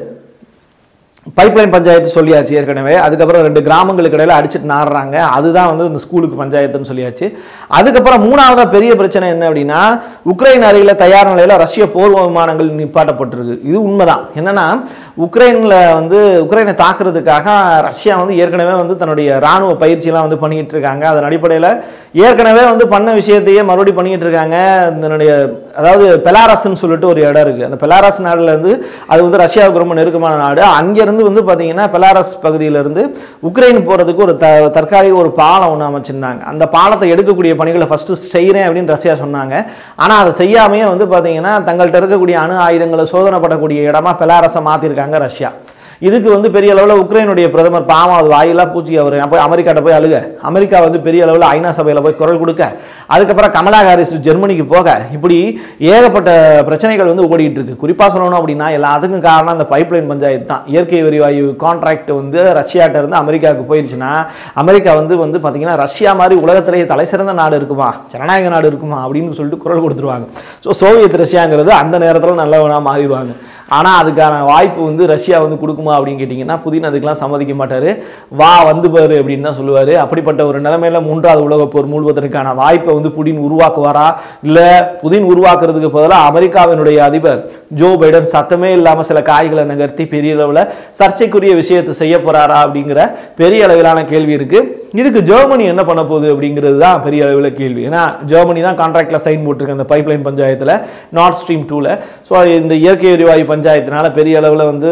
பைப்லைன் பஞ்சாயத்து சொல்லியாச்சு ஏற்கனவே அதுக்கப்புறம் ரெண்டு கிராமங்களுக்கு இடையில அடிச்சுட்டு நாடுறாங்க அதுதான் வந்து இந்த ஸ்கூலுக்கு பஞ்சாயத்துன்னு சொல்லியாச்சு அதுக்கப்புறம் மூணாவதா பெரிய பிரச்சனை என்ன அப்படின்னா உக்ரைன் அருகில தயார் நிலையில ரஷ்ய போர் விமானங்கள் நிப்பாட்டப்பட்டிருக்கு இது உண்மைதான் என்னன்னா உக்ரைன்ல வந்து உக்ரைனை தாக்குறதுக்காக ரஷ்யா வந்து ஏற்கனவே வந்து தன்னுடைய ராணுவ பயிற்சியெல்லாம் வந்து பண்ணிட்டு இருக்காங்க அதன் அடிப்படையில் ஏற்கனவே வந்து பண்ண விஷயத்தையே மறுபடியும் பண்ணிட்டு இருக்காங்க இதனுடைய அதாவது பெலாரஸ்ன்னு சொல்லிட்டு ஒரு இடம் இருக்கு அந்த பெலாரஸ் நாடுல இருந்து அது வந்து ரஷ்யாவுக்கு ரொம்ப நெருக்கமான நாடு அங்கிருந்து வந்து பாத்தீங்கன்னா பெலாரஸ் பகுதியில இருந்து உக்ரைன் போறதுக்கு ஒரு த தற்காலிக ஒரு பாலம் ஒன்று அமைச்சிருந்தாங்க அந்த பாலத்தை எடுக்கக்கூடிய பணிகளை ஃபர்ஸ்ட் செய்கிறேன் அப்படின்னு ரஷ்யா சொன்னாங்க ஆனா அதை செய்யாமையே வந்து பாத்தீங்கன்னா தங்கள்கிட்ட இருக்கக்கூடிய அணு ஆயுதங்களை சோதனைப்படக்கூடிய இடமா பெலாரஸை மாத்திருக்காங்க ரஷ்யா இதுக்கு வந்து பெரிய அளவில் உக்ரைனுடைய பிரதமர் பாவம் அது வாயிலா பூச்சி அவர் போய் அமெரிக்காட்ட போய் அழுக அமெரிக்கா வந்து பெரிய அளவில் ஐநா சபையில் போய் குரல் கொடுக்க அதுக்கப்புறம் கமலா ஹாரிஸ் ஜெர்மனிக்கு போக இப்படி ஏகப்பட்ட பிரச்சனைகள் வந்து ஓடிட்டு இருக்கு குறிப்பாக சொல்லணும் அப்படின்னா எல்லாத்துக்கும் காரணம் அந்த பைப்லைன் பஞ்சாயத்து தான் இயற்கை எரிவாயு கான்ட்ராக்ட் வந்து ரஷ்யாட்ட இருந்து அமெரிக்காவுக்கு போயிடுச்சுன்னா அமெரிக்கா வந்து வந்து பார்த்தீங்கன்னா ரஷ்யா மாதிரி உலகத்திலேயே தலை சிறந்த நாடு இருக்குமா ஜனநாயக நாடு இருக்குமா அப்படின்னு சொல்லிட்டு குரல் கொடுத்துருவாங்க ஸோ சோவியத் ரஷ்யாங்கிறது அந்த நேரத்தில் நல்லவனாக மாறிடுவாங்க ஆனால் அதுக்கான வாய்ப்பு வந்து ரஷ்யா வந்து கொடுக்குமா அப்படின்னு கேட்டிங்கன்னா புதின் அதுக்கெல்லாம் சம்மதிக்க மாட்டார் வா வந்து பாரு அப்படின்னு தான் சொல்லுவார் அப்படிப்பட்ட ஒரு நிலைமையில மூன்றாவது உலகப் போர் மூழ்வதற்கான வாய்ப்பை வந்து புடின் உருவாக்குவாரா இல்லை புதின் உருவாக்குறதுக்கு பதிலாக அமெரிக்காவினுடைய அதிபர் ஜோ பைடன் சத்தமே இல்லாமல் சில காய்களை நகர்த்தி பெரிய அளவில் சர்ச்சைக்குரிய விஷயத்தை செய்ய போறாரா அப்படிங்கிற பெரிய அளவிலான கேள்வி இருக்கு இதுக்கு ஜெர்மனி என்ன பண்ண போகுது அப்படிங்கிறது தான் பெரிய அளவில் கேள்வி ஏன்னா ஜெர்மனி தான் கான்ட்ராக்ட்ல சைன் போட்டிருக்கு அந்த பைப்லைன் பஞ்சாயத்தில் நார்த் ஸ்ட்ரீம் டூவில் ஸோ இந்த இயற்கை எரிவாயு பஞ்சாயத்தினால பெரிய அளவில் வந்து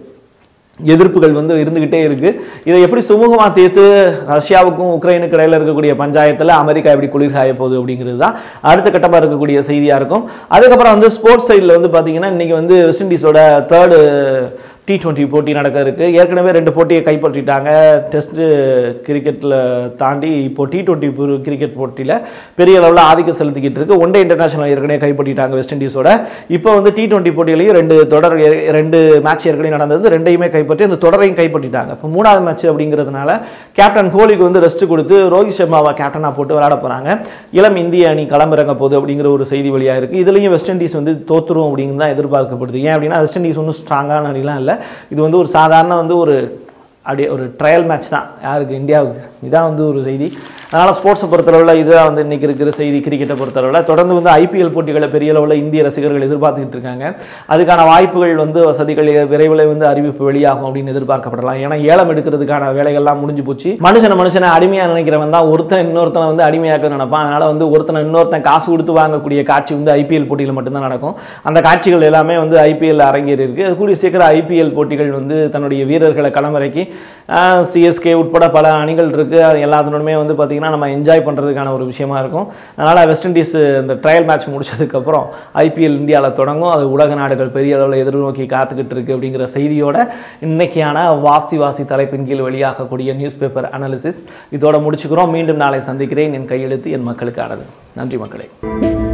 எதிர்ப்புகள் வந்து இருந்துகிட்டே இருக்கு இதை எப்படி சுமூகமா தீர்த்து ரஷ்யாவுக்கும் உக்ரைனுக்கு இடையில இருக்கக்கூடிய பஞ்சாயத்துல அமெரிக்கா எப்படி குளிர்காய போகுது அப்படிங்கிறது தான் அடுத்த கட்டமா இருக்கக்கூடிய செய்தியா இருக்கும் அதுக்கப்புறம் வந்து ஸ்போர்ட்ஸ் சைடில் வந்து பாத்தீங்கன்னா இன்னைக்கு வந்து வெஸ்ட் இண்டீஸோட தேர்டு டி டுவெண்ட்டி போட்டி நடக்க இருக்கு ஏற்கனவே ரெண்டு போட்டியை கைப்பற்றிட்டாங்க டெஸ்ட் கிரிக்கெட்டில் தாண்டி இப்போ டி டுவெண்ட்டி கிரிக்கெட் போட்டியில் பெரிய அளவில் ஆதிக்கம் செலுத்திக்கிட்டு இருக்கு ஒன் டே இன்டர்நேஷனல் ஏற்கனவே கைப்பற்றிட்டாங்க வெஸ்ட் இண்டீஸோட இப்போ வந்து டி டுவெண்ட்டி போட்டியிலையும் ரெண்டு தொடர் ஏ- ரெண்டு மேட்ச் ஏற்கனவே நடந்தது ரெண்டையுமே கைப்பற்றி அந்த தொடரையும் கைப்பற்றிட்டாங்க இப்போ மூணாவது மேட்ச் அப்படிங்கிறதுனால கேப்டன் கோலிக்கு வந்து ரெஸ்ட் கொடுத்து ரோஹித் சர்மாவை கேப்டனாக போட்டு விளையாட போகிறாங்க இளம் இந்திய அணி களமிறங்க போகுது அப்படிங்கிற ஒரு செய்தி வெளியாக இருக்குது இதுலேயும் வெஸ்ட் இண்டீஸ் வந்து தோத்துரும் அப்படின்னு தான் எதிர்பார்க்கப்படுது ஏன் அப்படின்னா வெஸ்ட் இண்டீஸ் ஒன்றும் ஸ்ட்ராங்கான அணிலாம் இல்லை இது வந்து ஒரு சாதாரண வந்து ஒரு அப்படியே ஒரு ட்ரையல் மேட்ச் தான் யாருக்கு இந்தியாவுக்கு இதான் வந்து ஒரு செய்தி அதனால் ஸ்போர்ட்ஸை பொறுத்தளவில் இதுதான் வந்து இன்றைக்கி இருக்கிற செய்தி கிரிக்கெட்டை பொறுத்தளவில் தொடர்ந்து வந்து ஐபிஎல் போட்டிகளை பெரிய அளவில் இந்திய ரசிகர்கள் எதிர்பார்த்துக்கிட்டு இருக்காங்க அதுக்கான வாய்ப்புகள் வந்து வசதிகள் விரைவில் வந்து அறிவிப்பு வெளியாகும் அப்படின்னு எதிர்பார்க்கப்படலாம் ஏன்னா ஏலம் எடுக்கிறதுக்கான வேலைகள்லாம் முடிஞ்சு போச்சு மனுஷனை மனுஷனை அடிமையாக நினைக்கிறவன் தான் ஒருத்தன் இன்னொருத்தனை வந்து அடிமையாக்க நினைப்பான் அதனால் வந்து ஒருத்தனை இன்னொருத்தன் காசு கொடுத்து வாங்கக்கூடிய காட்சி வந்து ஐபிஎல் போட்டியில் மட்டும்தான் நடக்கும் அந்த காட்சிகள் எல்லாமே வந்து ஐபிஎல் அரங்கேறி இருக்கு அது கூடிய சீக்கிரம் ஐபிஎல் போட்டிகள் வந்து தன்னுடைய வீரர்களை களமிறக்கி சிஎஸ்கே உட்பட பல அணிகள் இருக்குது அது எல்லாத்தினுமே வந்து பார்த்திங்கன்னா நம்ம என்ஜாய் பண்ணுறதுக்கான ஒரு விஷயமா இருக்கும் அதனால் வெஸ்ட் இண்டீஸ் இந்த ட்ரையல் மேட்ச் முடிச்சதுக்கப்புறம் ஐபிஎல் இந்தியாவில் தொடங்கும் அது உலக நாடுகள் பெரிய அளவில் எதிர்நோக்கி காத்துக்கிட்டு இருக்கு அப்படிங்கிற செய்தியோட இன்னைக்கான வாசி வாசி தலைப்பின் கீழ் வெளியாகக்கூடிய நியூஸ் பேப்பர் அனாலிசிஸ் இதோட முடிச்சுக்கிறோம் மீண்டும் நாளை சந்திக்கிறேன் என் கையெழுத்து என் மக்களுக்கானது நன்றி மக்களே